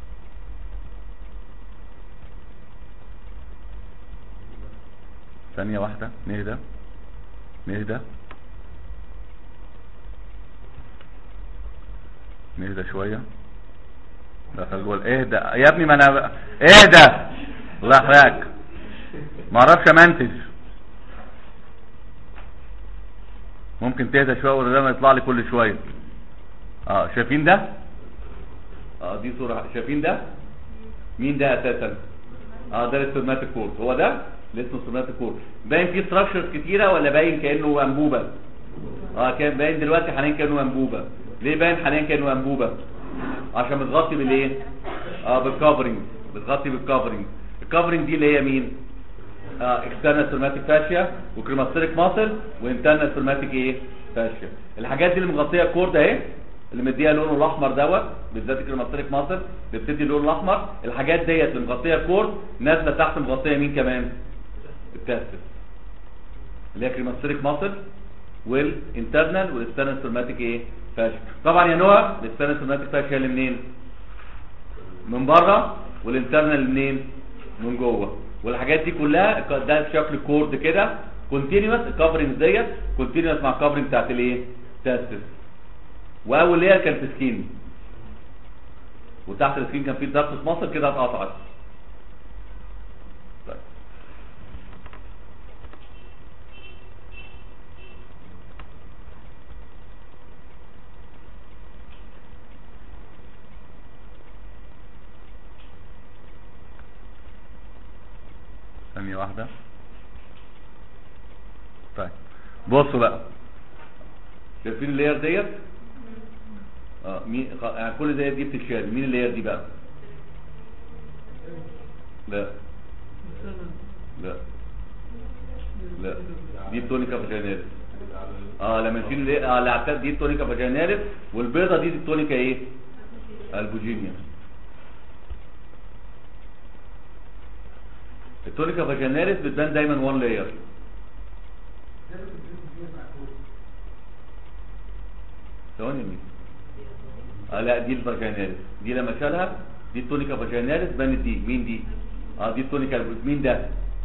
ثانية واحدة نهدى نهدى نهدى شوية دخل جوه اهدى يا ابني ما انا ب- اهدى الله يحرقك ما اعرفش امنتج ممكن تهدى شويه ولا ده ما يطلع لي كل شويه اه شايفين ده اه دي صوره شايفين ده مين ده اساسا اه ده السيرماتيك كورد هو ده اللي اسمه السيرماتيك كورد باين فيه ستراكشرز كتيره ولا باين كانه انبوبه اه كان باين دلوقتي حاليا كانه انبوبه ليه باين حاليا كانه انبوبه عشان متغطي بالايه اه بالكفرنج بتغطي بالكفرنج الكفرنج دي اللي هي مين اه اكسترنال سيرماتيك فاشيا وكريماستريك ماسل وانترنال سيرماتيك ايه فاشيا الحاجات دي اللي مغطيه الكورد اهي اللي مديها لونه الاحمر دوت بالذات الكريماستريك ماسل اللي بتدي اللون الاحمر الحاجات ديت اللي مغطيه الكورد نازله تحت مغطيه مين كمان التستس اللي هي كريماستريك ماسل والانترنال والاكسترنال سيرماتيك ايه فاشيا طبعا يا نوع الاكسترنال سيرماتيك فاشيا اللي منين من بره والانترنال منين من جوه والحاجات دي كلها ك- ده شكل كورد كده كونتينوس الكفرنج ديت كونتينوس مع الكفرنج بتاعت الايه تاسس واول لير كان في سكين وتحت السكين كان في دارتس مصر كده اتقطعت طيب ثانية واحدة طيب بصوا بقى شايفين اللاير ديت اه مين خ- يعني كل ديت دي بتتشال مين اللاير دي بقى لا لا لا دي التونيكا فاجيناليس اه لما نشيل اللي- اه اللي عتاد دي التونيكا فاجيناليس والبيضه دي التونيكا ايه البوجينيا التونيكا فاجيناليس بتبان دايما وان لاير ثواني مين اه لا دي الفاجيناليس دي لما شالها دي التونيكا فاجيناليس بانت دي مين دي اه دي التونيكا مين ده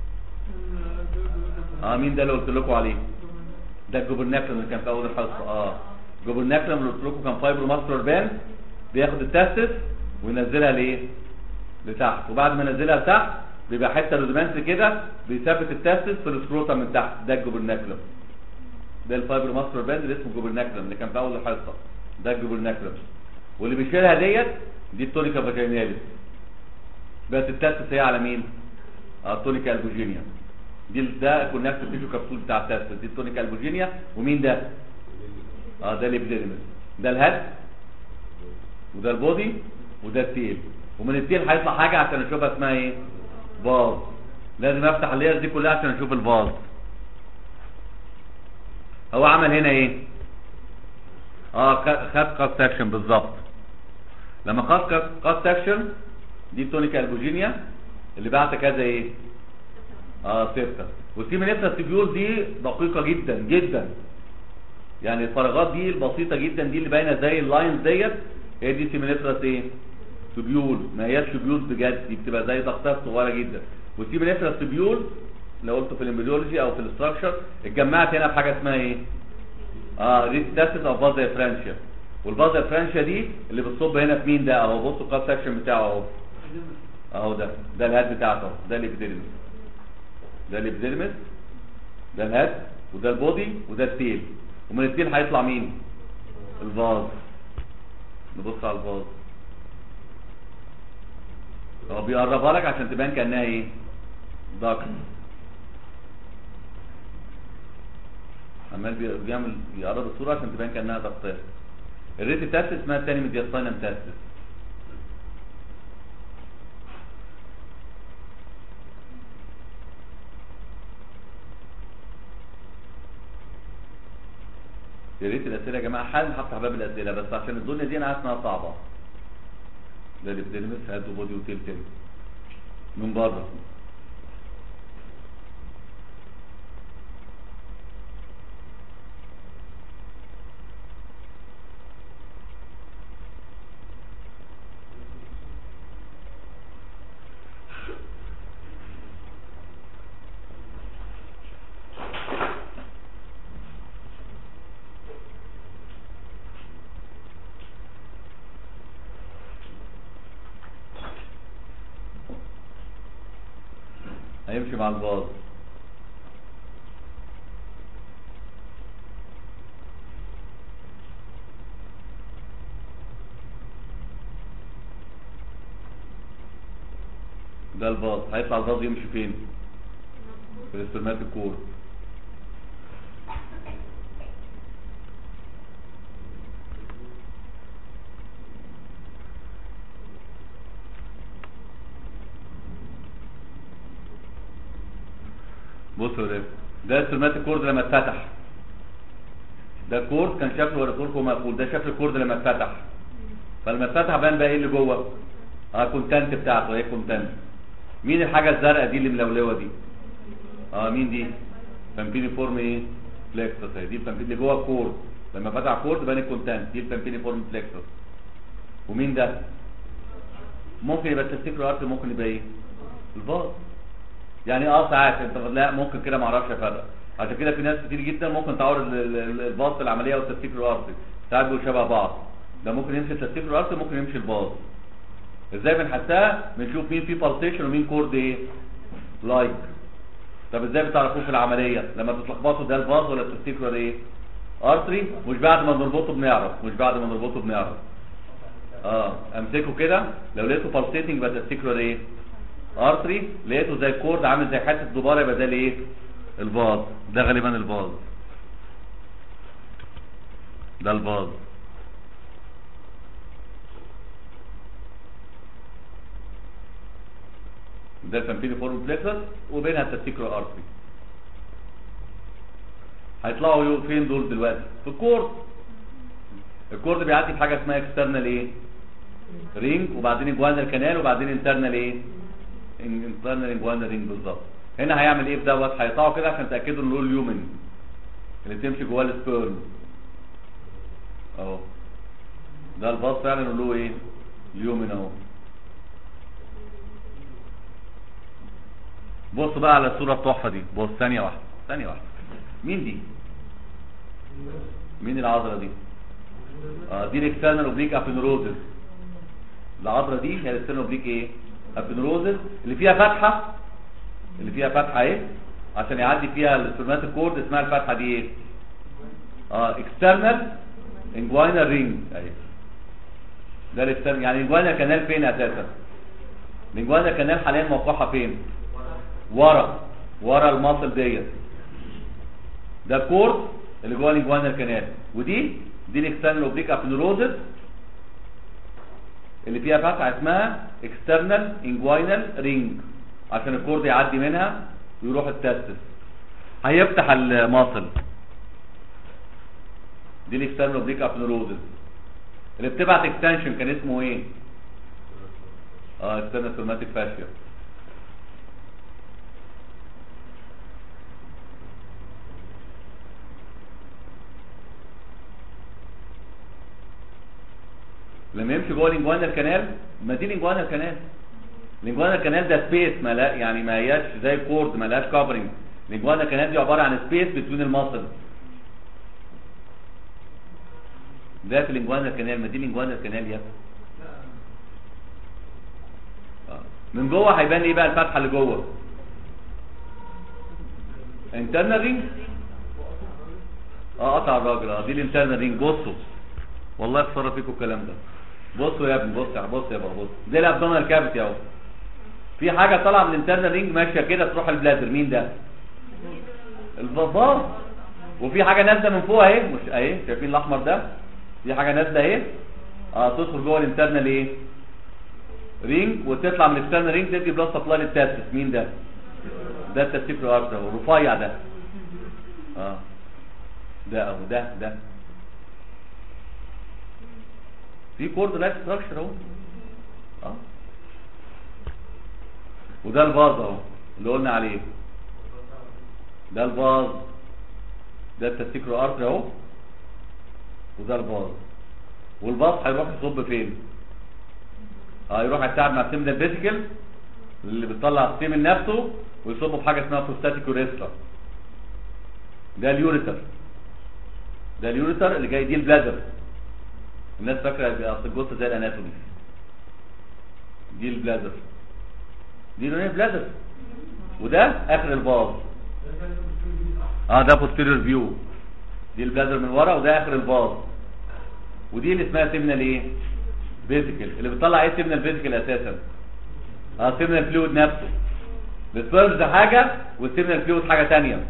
اه مين ده اللي قلت لكم عليه ده الجوبرناكلم اللي كان في اول الحصه اه الجوبرناكلم اللي قلت لكم كان فايبرو ماستر بان بياخد التستس وينزلها لايه لتحت وبعد ما ينزلها لتحت بيبقى حته رودمنتري كده بيثبت التستس في السكروتا من تحت ده الجوبرناكلم ده الفايبر ماستر باند اللي اسمه جوبرناكلم اللي كان في اول الحصه ده الجوبرناكلم واللي بيشيلها ديت دي التونيكا فاجيناليس بس التستس هي على مين؟ اه التونيكا البوجينيا دي ال- ده كونكتيف تيشو كبسول بتاع التستس دي التونيكا البوجينيا ومين ده؟ اه ده الابيديديمس ده الهد وده البودي وده التيل ومن التيل هيطلع حاجه عشان اشوفها اسمها ايه باز لازم افتح اللايرز دي كلها عشان اشوف الباز هو عمل هنا ايه اه خ- خد كات سكشن بالظبط لما خد كات سكشن دي التونيكا البوجينيا اللي بعت كذا ايه اه ستة والسيمينيفرا تيبيول دي دقيقة جدا جدا يعني الفراغات دي البسيطة جدا دي اللي باينة زي اللاينز ديت هي دي سيمينيفرا ايه تيبيول ما هياش تيبيول بجد دي بتبقى زي ضغطات صغيرة جدا والسيمينيفرا تيبيول لو قلته في الامبريولوجي او في الاستراكشر اتجمعت هنا بحاجة اسمها ايه اه ريستاسيس او بازا فرانشيا والبازا فرانشيا دي اللي بتصب هنا في مين ده اهو بصوا الكات سكشن بتاعه اهو اهو ده ده الهاد بتاعته اهو ده الابيديرمس ده الابيديرمس ده الهاد وده البودي وده التيل ومن التيل هيطلع مين الفاز نبص على الفاز هو بيقربها لك عشان تبان كانها ايه ضغط عمال بي- بيعمل يقرب الصوره عشان تبان كانها ضغطات الريت تاسس اسمها الثاني ميدياستاينم تاسس يا ريت الاسئله يا جماعه حل هفتح باب الاسئله بس عشان الدنيا دي انا عارف انها صعبه ده اللي بتلمس هاد وبودي وتيل تاني من بره هيمشي مع الباص ده الباص هيطلع الباص يمشي فين في الاسترمات الكور بصوا يا ولاد ده استرمات الكورد لما اتفتح ده الكورد كان شكله وريتهولكم مقفول ده شكل الكورد لما اتفتح فلما اتفتح بان بقى ايه اللي جوه اه كونتنت بتاعته ايه كونتنت مين الحاجه الزرقاء دي اللي ملولوه دي اه مين دي بامبيني فورم ايه فليكسس اهي دي البامبيني اللي جوه الكورد لما فتح كورد بان الكونتنت دي البامبيني فورم فليكسس ومين ده ممكن يبقى تفتكروا ارت ممكن يبقى ايه الباص يعني اه ساعات انت لا ممكن كده ما اعرفش افرق عشان كده في ناس كتير جدا ممكن تعور ال- ال- ال- الباص العمليه والتسليك الارضي ساعات بيبقوا شبه بعض ده ممكن يمشي التسليك الارضي ممكن يمشي الباص ازاي بنحسها بنشوف مين فيه بالسيشن ومين كورد ايه لايك طب ازاي بتعرفوه في العمليه لما تتلخبطوا ده الباص ولا التسليك ولا ايه ارتري مش بعد ما نربطه بنعرف مش بعد ما نربطه بنعرف اه امسكه كده لو لقيته بالسيتنج يبقى تسليك ولا ايه ارتري لقيته زي كورد عامل زي حته دباره يبقى ده الايه الباز ده غالبا الباز ده الباز ده الفامبيلي فورم بليكسس وبينها التستيكرو ارتري هيطلعوا يو- فين دول دلوقتي في الكورد الكورد بيعدي في حاجه اسمها اكسترنال ايه رينج وبعدين انجوانال كانال وبعدين انترنال ايه انترنال انجوانال رينج بالظبط هنا هيعمل ايه في دوت هيقطعه كده عشان تاكدوا ان له اليومن اللي تمشي جواه السبيرم اهو ده الباص فعلا له ايه اليومن اهو بص بقى على الصوره التحفه دي بص ثانيه واحده ثانيه واحده مين دي مين العضله دي اه دي الاكسترنال اوبليك ابنروزس العضله دي هي الاكسترنال اوبليك ايه ابنروزس اللي فيها فتحه اللي فيها فتحه ايه عشان يعدي فيها السبرمات الكورد اسمها الفتحه دي ايه اه اكسترنال انجوينال رينج اهي ده الاكسترنال يعني الانجوينال كانال فين اساسا الانجوينال كانال حاليا موقعها فين ورا ورا الماسل ديت ده الكورد اللي جوه الانجوينال كانال ودي دي الاكسترنال اوبليك ابنروزس اللي فيها فتحه اسمها اكسترنال انجوينال رينج عشان الكورد يعدي منها ويروح التستس هيفتح الماصل دي الاكسترنال اوبليك ابنوروزس اللي بتبعت اكستنشن كان اسمه ايه اه اكسترنال سوماتيك فاشيا لما يمشي جوه الانجوانا كانال ما دي الانجوانا كانال الانجوانا كانال ده سبيس ما لا يعني ما هياش زي كورد ما لهاش كفرنج الانجوانا كانال دي عباره عن سبيس بين الماسل ده في الانجوانا كانال ما دي الانجوانا كانال يا آه. من جوه هيبان ايه بقى الفتحه اللي جوه انترنال رينج اه قطع الراجل اه دي الانترنال رينج بصوا والله خساره فيكم الكلام ده بصوا يا ابني بص يا بص يا بابا بص دي الابدومينال كافيتي اهو في حاجه طالعه من الانترنال رينج ماشيه كده تروح البلادر مين ده الفضار وفي حاجه نازله من فوق اهي مش اهي شايفين الاحمر ده في حاجه نازله اهي اه تدخل جوه الانترنال ايه رينج وتطلع من الاكسترنال رينج تدي بلس سبلاي للتاسس مين ده ده التستيكولار ارتر اهو رفيع ده اه ده اهو ده ده في كورد لايف ستراكشر اهو اه وده الفاز اهو اللي قلنا عليه ده الفاز ده التستيكولار ارتر اهو وده الفاز والفاز هيروح يصب فين اه يروح يتعب مع السيمن الفيسيكل اللي بتطلع السيمن نفسه ويصب في حاجه اسمها بروستاتيك يوريثرا ده اليوريتر ده اليوريتر اللي جاي دي البلادر الناس فاكره اصل الجثه زي الاناتومي دي البلادر دي لونها بلادر وده اخر الباص اه ده posterior فيو دي البلادر من ورا وده اخر الباص ودي اللي اسمها سيمنال ايه فيزيكال اللي بتطلع ايه سيمنال فيزيكال اساسا اه سيمنال فلويد نفسه السبيرمز حاجه والسيمنال فلويد حاجه ثانيه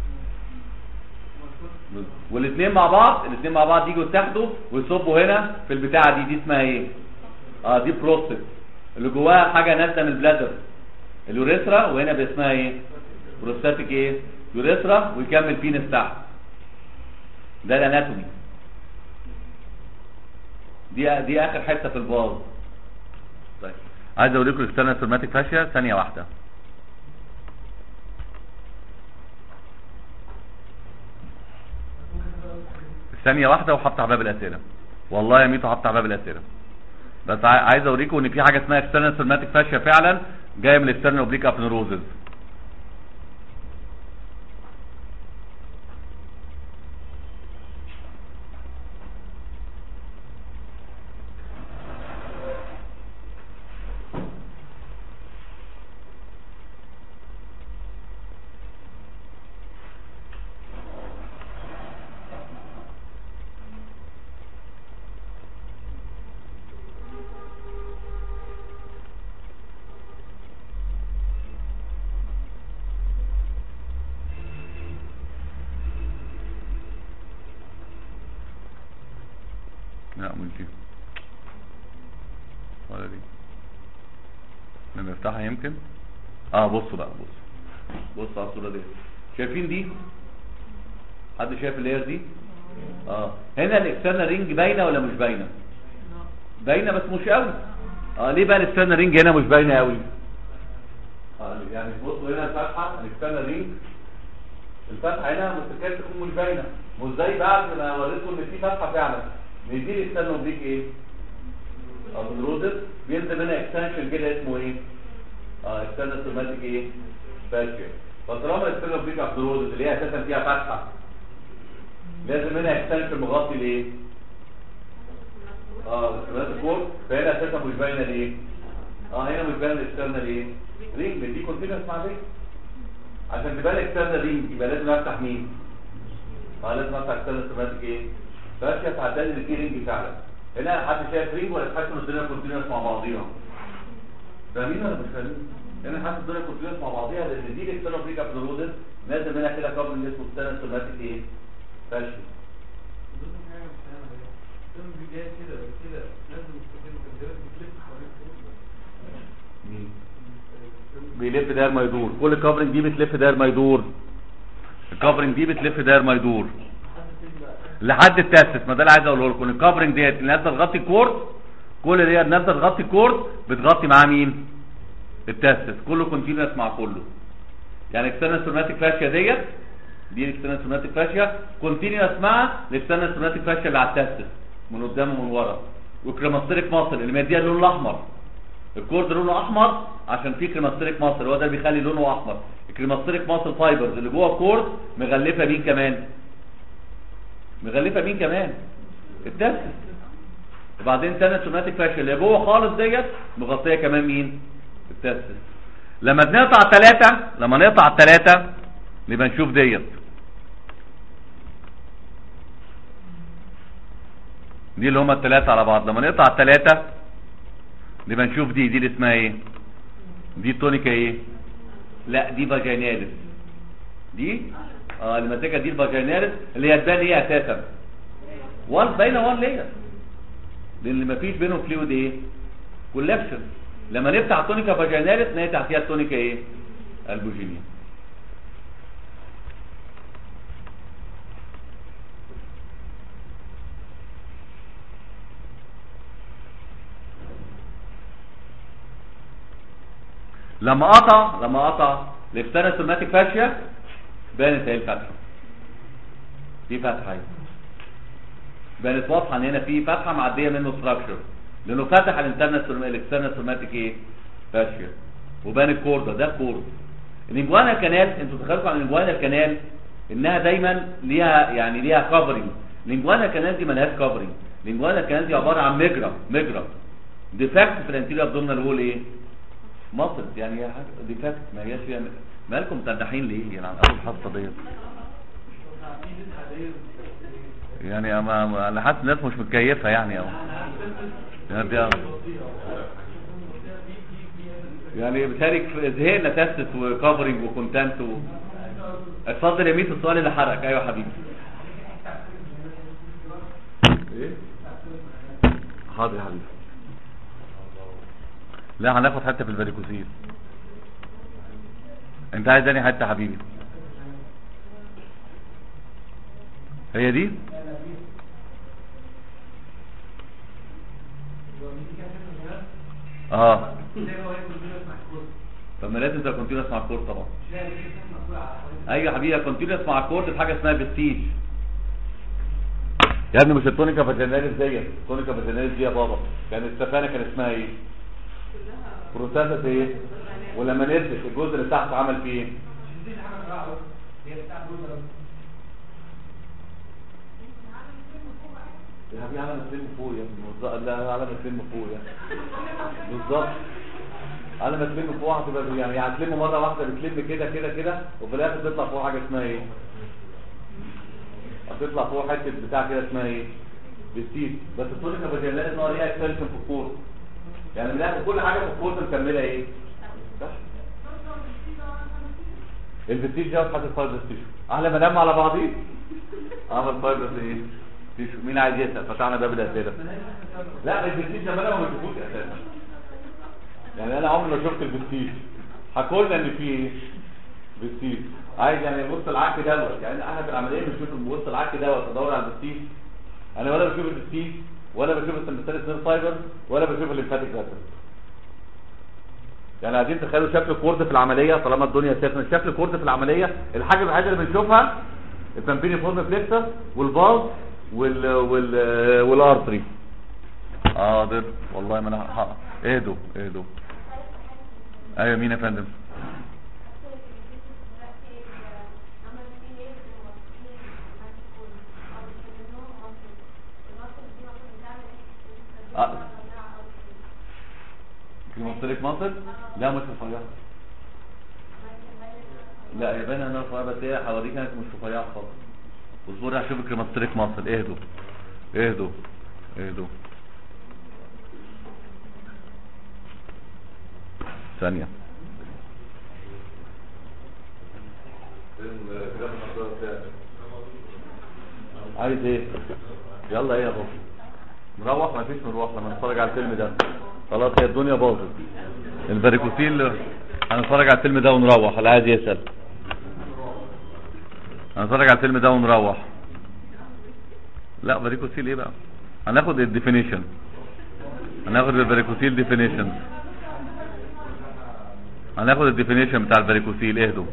والاثنين مع بعض الاثنين مع بعض يجوا يتاخدوا ويصبوا هنا في البتاعه دي دي اسمها ايه اه دي بروستات اللي جواها حاجه نازله من البلادر اليوريثرا وهنا باسمها ايه بروستاتيك ايه يوريثرا ويكمل بينس تحت ده الاناتومي دي دي اخر حته في الباظ طيب عايز اوريكم الاكسترنال سيرماتيك فاشيا ثانيه واحده ثانيه واحده وهفتح باب الاسئله والله يا ميتو هفتح باب الاسئله بس عاي- عايز اوريكم ان في حاجه اسمها اكسترنال سيرماتيك فاشيا فعلا جايه من الاكسترنال اوبليك ابنوروزز لا مش دي ولا دي لما افتحها يمكن اه بصوا بقى بصوا بصوا على الصوره دي شايفين دي حد شايف اللاير دي اه هنا الاكسترنال رينج باينه ولا مش باينه باينه بس مش قوي اه ليه بقى الاكسترنال رينج هنا مش باينه قوي اه يعني بصوا هنا الفتحه الاكسترنال رينج الفتحه هنا مستكاد تكون مش باينه مش زي بعد ما وريتكم ان في فتحه فعلا بيدي الاكسترنال اوبليك ايه او الروزر بينزل منها اكستنشن كده اسمه ايه اه اكسترنال سوماتيك ايه فاشيا فطالما الاكسترنال اوبليك ابدروزس اللي هي اساسا فيها فتحه لازم منها اكستنشن مغطي لايه اه السوماتيك كور فهنا اساسا مش باينه ليه اه هنا مش باينه الاكسترنال ايه رينج دي كونتينوس مع رينج عشان تبان اكسترنال رينج يبقى لازم افتح مين اه لازم افتح اكسترنال سوماتيك ايه فاشيا تعدل ان في رينج فعلا هنا حد شايف رينج ولا تحس ان الدنيا كونتينوس مع بعضيها فاهمين ولا مش فاهمين هنا حاسس الدنيا كونتينوس مع بعضيها لان دي الاكسترنال بريك ابنورودس نازل منها كده قبل اللي اسمه ستانس سوماتيك ايه فاشيا ضمن حاجه مش فاهمها هي الفيلم جاي كده كده لازم مستقيم كده بتلف بيلف داير ما يدور كل الكفرنج دي بتلف داير ما يدور الكفرنج دي بتلف داير ما يدور لحد التاسس ما ده اللي عايز اقوله لكم الكفرنج ديت اللي نازله تغطي الكورد كل ديت نازله تغطي الكورد بتغطي معاه مين التاسس كله كونتينوس مع كله يعني اكسترنال سوماتيك فاشيا ديت دي الاكسترنال سوماتيك فاشيا كونتينوس مع الاكسترنال سوماتيك فاشيا اللي على التاسس من قدام ومن ورا والكريماستريك ماسل اللي مديها اللون الاحمر الكورد لونه احمر عشان فيه كريماستريك ماسل هو ده اللي بيخلي لونه احمر الكريماستريك ماسل فايبرز اللي جوه الكورد مغلفه مين كمان مغلفه مين كمان التاسس وبعدين تاني سوماتيك فاشل اللي جوه خالص ديت مغطيه كمان مين التاسس لما نقطع ثلاثة لما نقطع ثلاثة نبقى نشوف ديت دي اللي هما الثلاثة على بعض لما نقطع الثلاثة نبقى نشوف دي دي اللي اسمها ايه دي التونيكا ايه لا دي فاجيناليس دي اه اللي ماسكها دي الفاجيناليس اللي هي تبان ايه اساسا وان باينه وان لير لان مفيش بينهم فلويد ايه كولكشن لما نفتح التونيكا فاجيناليس نلاقي تحتيها التونيكا ايه البوجينيا لما قطع لما قطع الاكسترنال سوماتيك فاشيا بانت اهي الفتحه في فتحه اهي بانت واضحه ان هنا في فتحه معديه منه ستراكشر لانه فتح الانترنال الاكسترنال سوماتيك ايه فاشيا وبان الكوردا ده الكورد الانجوانا كانال انتوا تخيلوا عن الانجوانا كانال انها دايما ليها يعني ليها كفرنج الانجوانا كانال دي ملهاش كفرنج الانجوانا كانال دي عباره عن مجرى مجرى ديفكت في الانتيريور ابدومينال وول ايه مصر يعني هي حاجه ديفكت ما هياش فيها مالكم تندحين ليه يعني عن اول حصه ديت يعني اما انا حاسس الناس مش متكيفه يعني او يعني دي يعني بتشارك في زهقنا تست وكفرنج وكونتنت و... اتفضل يا ميت السؤال اللي حرقك ايوه يا حبيبي ايه حاضر يا حبيبي لا هناخد حته في الفاريكوسيل انت عايز تاني حته يا حبيبي هي دي اه طب ما لازم تبقى كونتينوس مع الكورد طبعا ايوه يا حبيبي كونتينوس مع الكورد في حاجه اسمها بستيج يا ابني مش التونيكا فاجيناليس ديت التونيكا فاجيناليس دي يا بابا كانت السفانه كان اسمها ايه بروساسس ايه ولما نزلت الجزء اللي تحت عمل فيه ايه يا حبيبي على مسلم فوق يا ابني بالظبط لا على مسلم فوق يا بالظبط على ما تلم فوق هتبقى يعني هتلم مره واحده بتلم كده كده كده وفي الاخر تطلع فوق حاجه اسمها ايه هتطلع فوق حته بتاع كده اسمها ايه بستيل بس التونيكا فاجيناليس ان هو ليها اكستنشن في الكور يعني من الاخر كل حاجه في الكور مكمله ايه صح الفستيج ده حاجه فايبرس تيشو احلى ما نام على بعضيه اعمل فايبرس ايه تيشو مين عايز يسال فتحنا باب الاسئله لا الفستيج ده انا ما بشوفوش اساسا يعني انا عمري ما شفت الفستيج حكولنا ان في ايه فستيج عايز يعني بص العك دوت يعني احنا في العمليه بنشوف بص العك دوت ادور على الفستيج انا ولا بشوف الفستيج ولا بشوف السمبثاليك نير فايبر ولا بشوف الليمفاتيك فاسل يعني عايزين تخيلوا شكل الكورد في العمليه طالما الدنيا سخنه شكل الكورد في العمليه الحاجه الوحيده اللي بنشوفها البامبيني فورم فليكسر والباز وال وال والارتري حاضر والله ما انا ه- اهدوا اهدوا ايوه مين يا فندم آه. كريموستريك مصر لا مش رفيعه لا يا بني انا رفيعه بس هي حواليك كانت مش رفيعه خالص اصبري هشوف الكريموستريك مصر اهدوا اهدوا اهدوا ثانية عايز ايه يلا ايه يا بابا مروح ما فيش مروح لما نتفرج على الفيلم ده خلاص هي الدنيا باظت الفاريكوسيل هنتفرج على الفيلم ده ونروح اللي عايز يسأل هنتفرج على الفيلم ده ونروح لا فاريكوسيل ايه بقى هناخد الديفينيشن هناخد الفاريكوسيل ديفينيشن هناخد الديفينيشن بتاع الفاريكوسيل اهدوا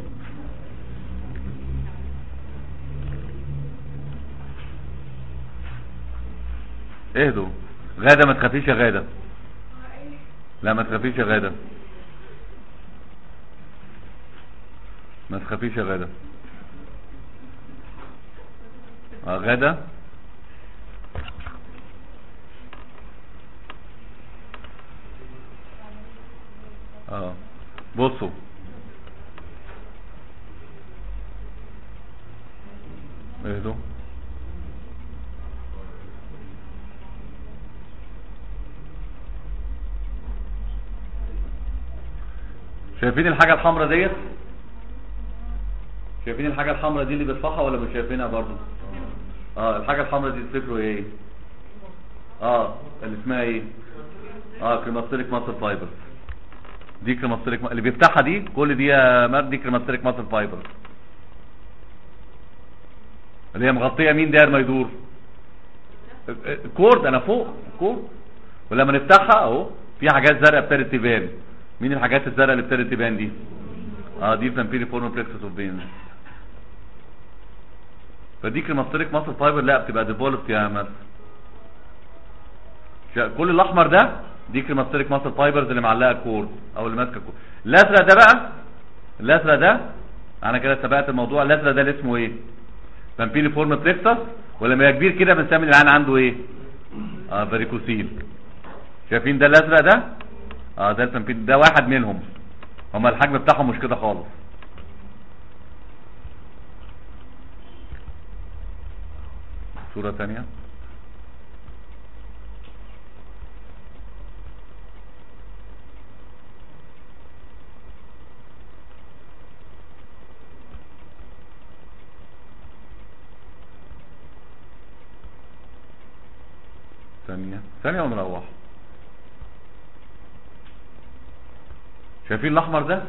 اهدوا غادة ما تخافيش يا غادة لا ما تخافيش يا غادة ما تخافيش يا غادة اه غادة اه بصوا اهدوا شايفين الحاجة الحمراء ديت شايفين الحاجة الحمراء دي اللي بتفحها ولا مش شايفينها برضو اه الحاجة الحمراء دي تفتكروا ايه اه اللي اسمها ايه اه كريماتيريك ماسل فايبر دي كريماتيريك اللي بيفتحها دي كل دي يا مار دي كريماتيريك ماسل فايبر اللي هي مغطية مين داير ما يدور كورد انا فوق كورد ولما نفتحها اهو في حاجات زرقاء ابتدت تبان مين الحاجات الزرقاء اللي ابتدت تبان دي اه دي فامبيري فورم بلكسس اوف بينز فدي كريماتيريك ماسل فايبر لا بتبقى ديفولفت يا مس كل الاحمر ده دي كريماتيريك ماسل فايبرز اللي معلقه كورد او اللي ماسكه كورد الازرق ده بقى الازرق ده انا كده تابعت الموضوع الازرق ده اللي اسمه ايه فامبيري فورم بلكسس ولما يبقى كبير كده بنسمي العين عنده ايه اه فاريكوسيل شايفين ده الازرق ده اه ده الفامبيري ده واحد منهم هما الحجم بتاعهم مش كده خالص صورة تانية ثانية ثانية ونروح شايفين الاحمر ده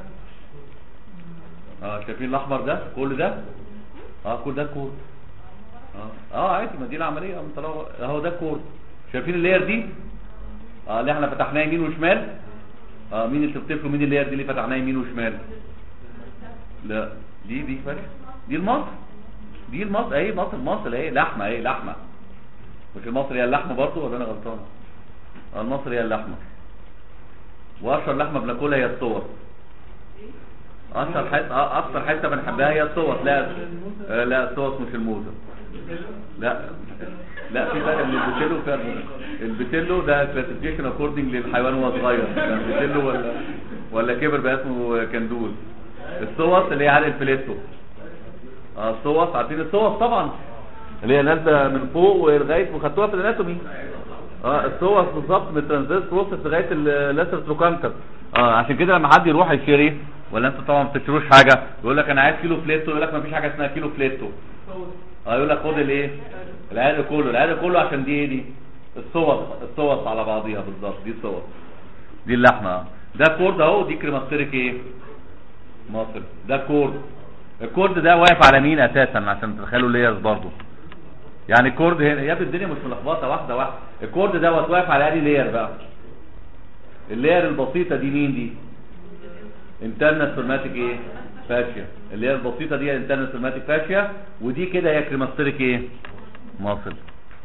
اه شايفين الاحمر ده كل ده اه كل ده كود اه اه عادي ما دي العمليه اه طلعوا اهو ده كود شايفين اللاير دي اه اللي احنا فتحناها يمين وشمال اه مين اللي تفتكروا مين اللاير دي اللي فتحناها يمين وشمال لا دي دي فرق دي المصر دي المصر اهي مصر مصر اهي لحمه اهي لحمه مش المصر هي اللحمه برضه ولا انا غلطان اه المصر هي اللحمه واشهر لحمه بناكلها هي الصور اشهر حته اه اكتر حته بنحبها هي الصوص لا آه لا الصوص مش الموزه لا لا في فرق بين البتيلو وفرق البتيلو ده كلاسيفيكيشن اكوردنج للحيوان وهو صغير كان بتيلو ولا ولا كبر بقى اسمه كندوز الصوص اللي هي على الفليتو اه الصوص عارفين الصوص طبعا اللي هي نازله من فوق ولغايه وخدتوها في الاناتومي اه الصوص بالظبط من الترانزيت بروسيس لغايه اللاتر تروكانتر اه عشان كده لما حد يروح يشتري ولا انتوا طبعا ما بتشتروش حاجه يقول لك انا عايز كيلو فليتو يقول لك ما فيش حاجه اسمها كيلو فليتو اه يقول لك خد الايه العادي كله العادي كله عشان دي ايه دي الصوص الصوص على بعضيها بالظبط دي الصوص دي اللحمه اه. ده كورد اهو دي كريماستيريك ايه مصر ده كورد الكورد ده واقف على مين اساسا عشان تتخيلوا ليرز برضو يعني الكورد هنا يا ابني الدنيا مش ملخبطه واحده واحده الكورد دوت واقف على ادي لير بقى اللير البسيطه دي مين دي انترنال سيرماتيك ايه فاشيا اللي هي البسيطه دي انترنال سيرماتيك فاشيا ودي كده هي كريماستيريك ايه ماسل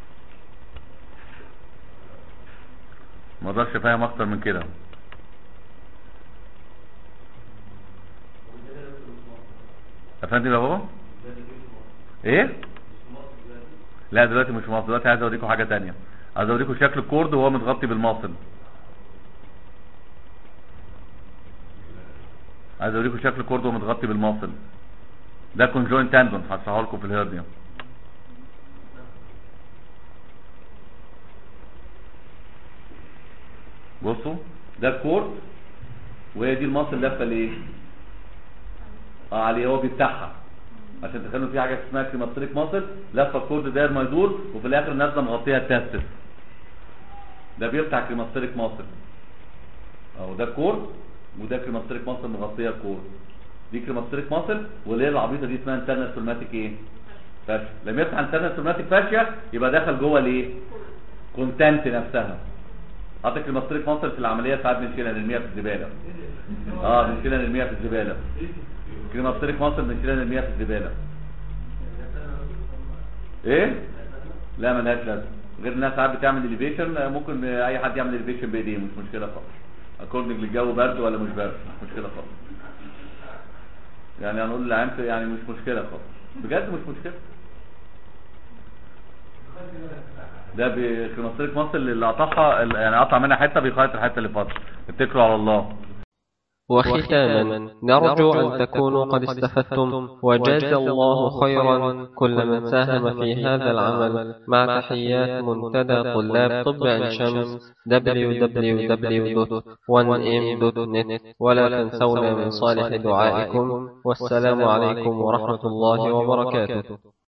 ما اقدرش افهم اكتر من كده افندم يا بابا ايه لا دلوقتي مش مصر دلوقتي عايز اوريكم حاجه تانية عايز اوريكم شكل الكورد وهو متغطي بالماصل عايز اوريكم شكل الكورد وهو متغطي بالماصل ده كونجوين تاندون هشرحه لكم في الهيرنيا بصوا ده الكورد وهي دي الماصل لفه لايه اه عليه هو بيفتحها عشان تخيلوا في حاجه اسمها كريماتريك ماسل لفه الكورد داير ما يدور وفي الاخر نازله مغطيها التستس ده بيفتح كريماتريك ماسل اهو ده الكورد وده كريماستريك ماسل مغطيه الكور دي كريماستريك ماسل واللي هي العبيطه دي اسمها انترنال سوماتيك ايه فاشيا لما يفتح انترنال سوماتيك فاشيا يبقى دخل جوه الايه كونتنت نفسها حتى كريماستريك ماسل في العمليه ساعات بنشيلها نرميها في الزباله اه بنشيلها نرميها في الزباله كريماستريك ماسل بنشيلها نرميها في الزباله ايه لا ملهاش لازمه غير انها ساعات بتعمل اليفيشن ممكن اي حد يعمل اليفيشن بايديه مش مشكله خالص اكوردنج للجو برد ولا مش برد مش مشكله خالص يعني هنقول للعام يعني مش مشكله خالص بجد مش مشكله ده بكريماستريك ماسل اللي قطعها يعني قطع منها حته بيخيط الحته اللي فاضله اتكلوا على الله وختاما نرجو أن تكونوا قد استفدتم وجاز الله خيرا كل من ساهم في هذا العمل مع تحيات منتدى طلاب طب عين شمس www.1m.net ولا تنسونا من صالح دعائكم والسلام عليكم ورحمة الله وبركاته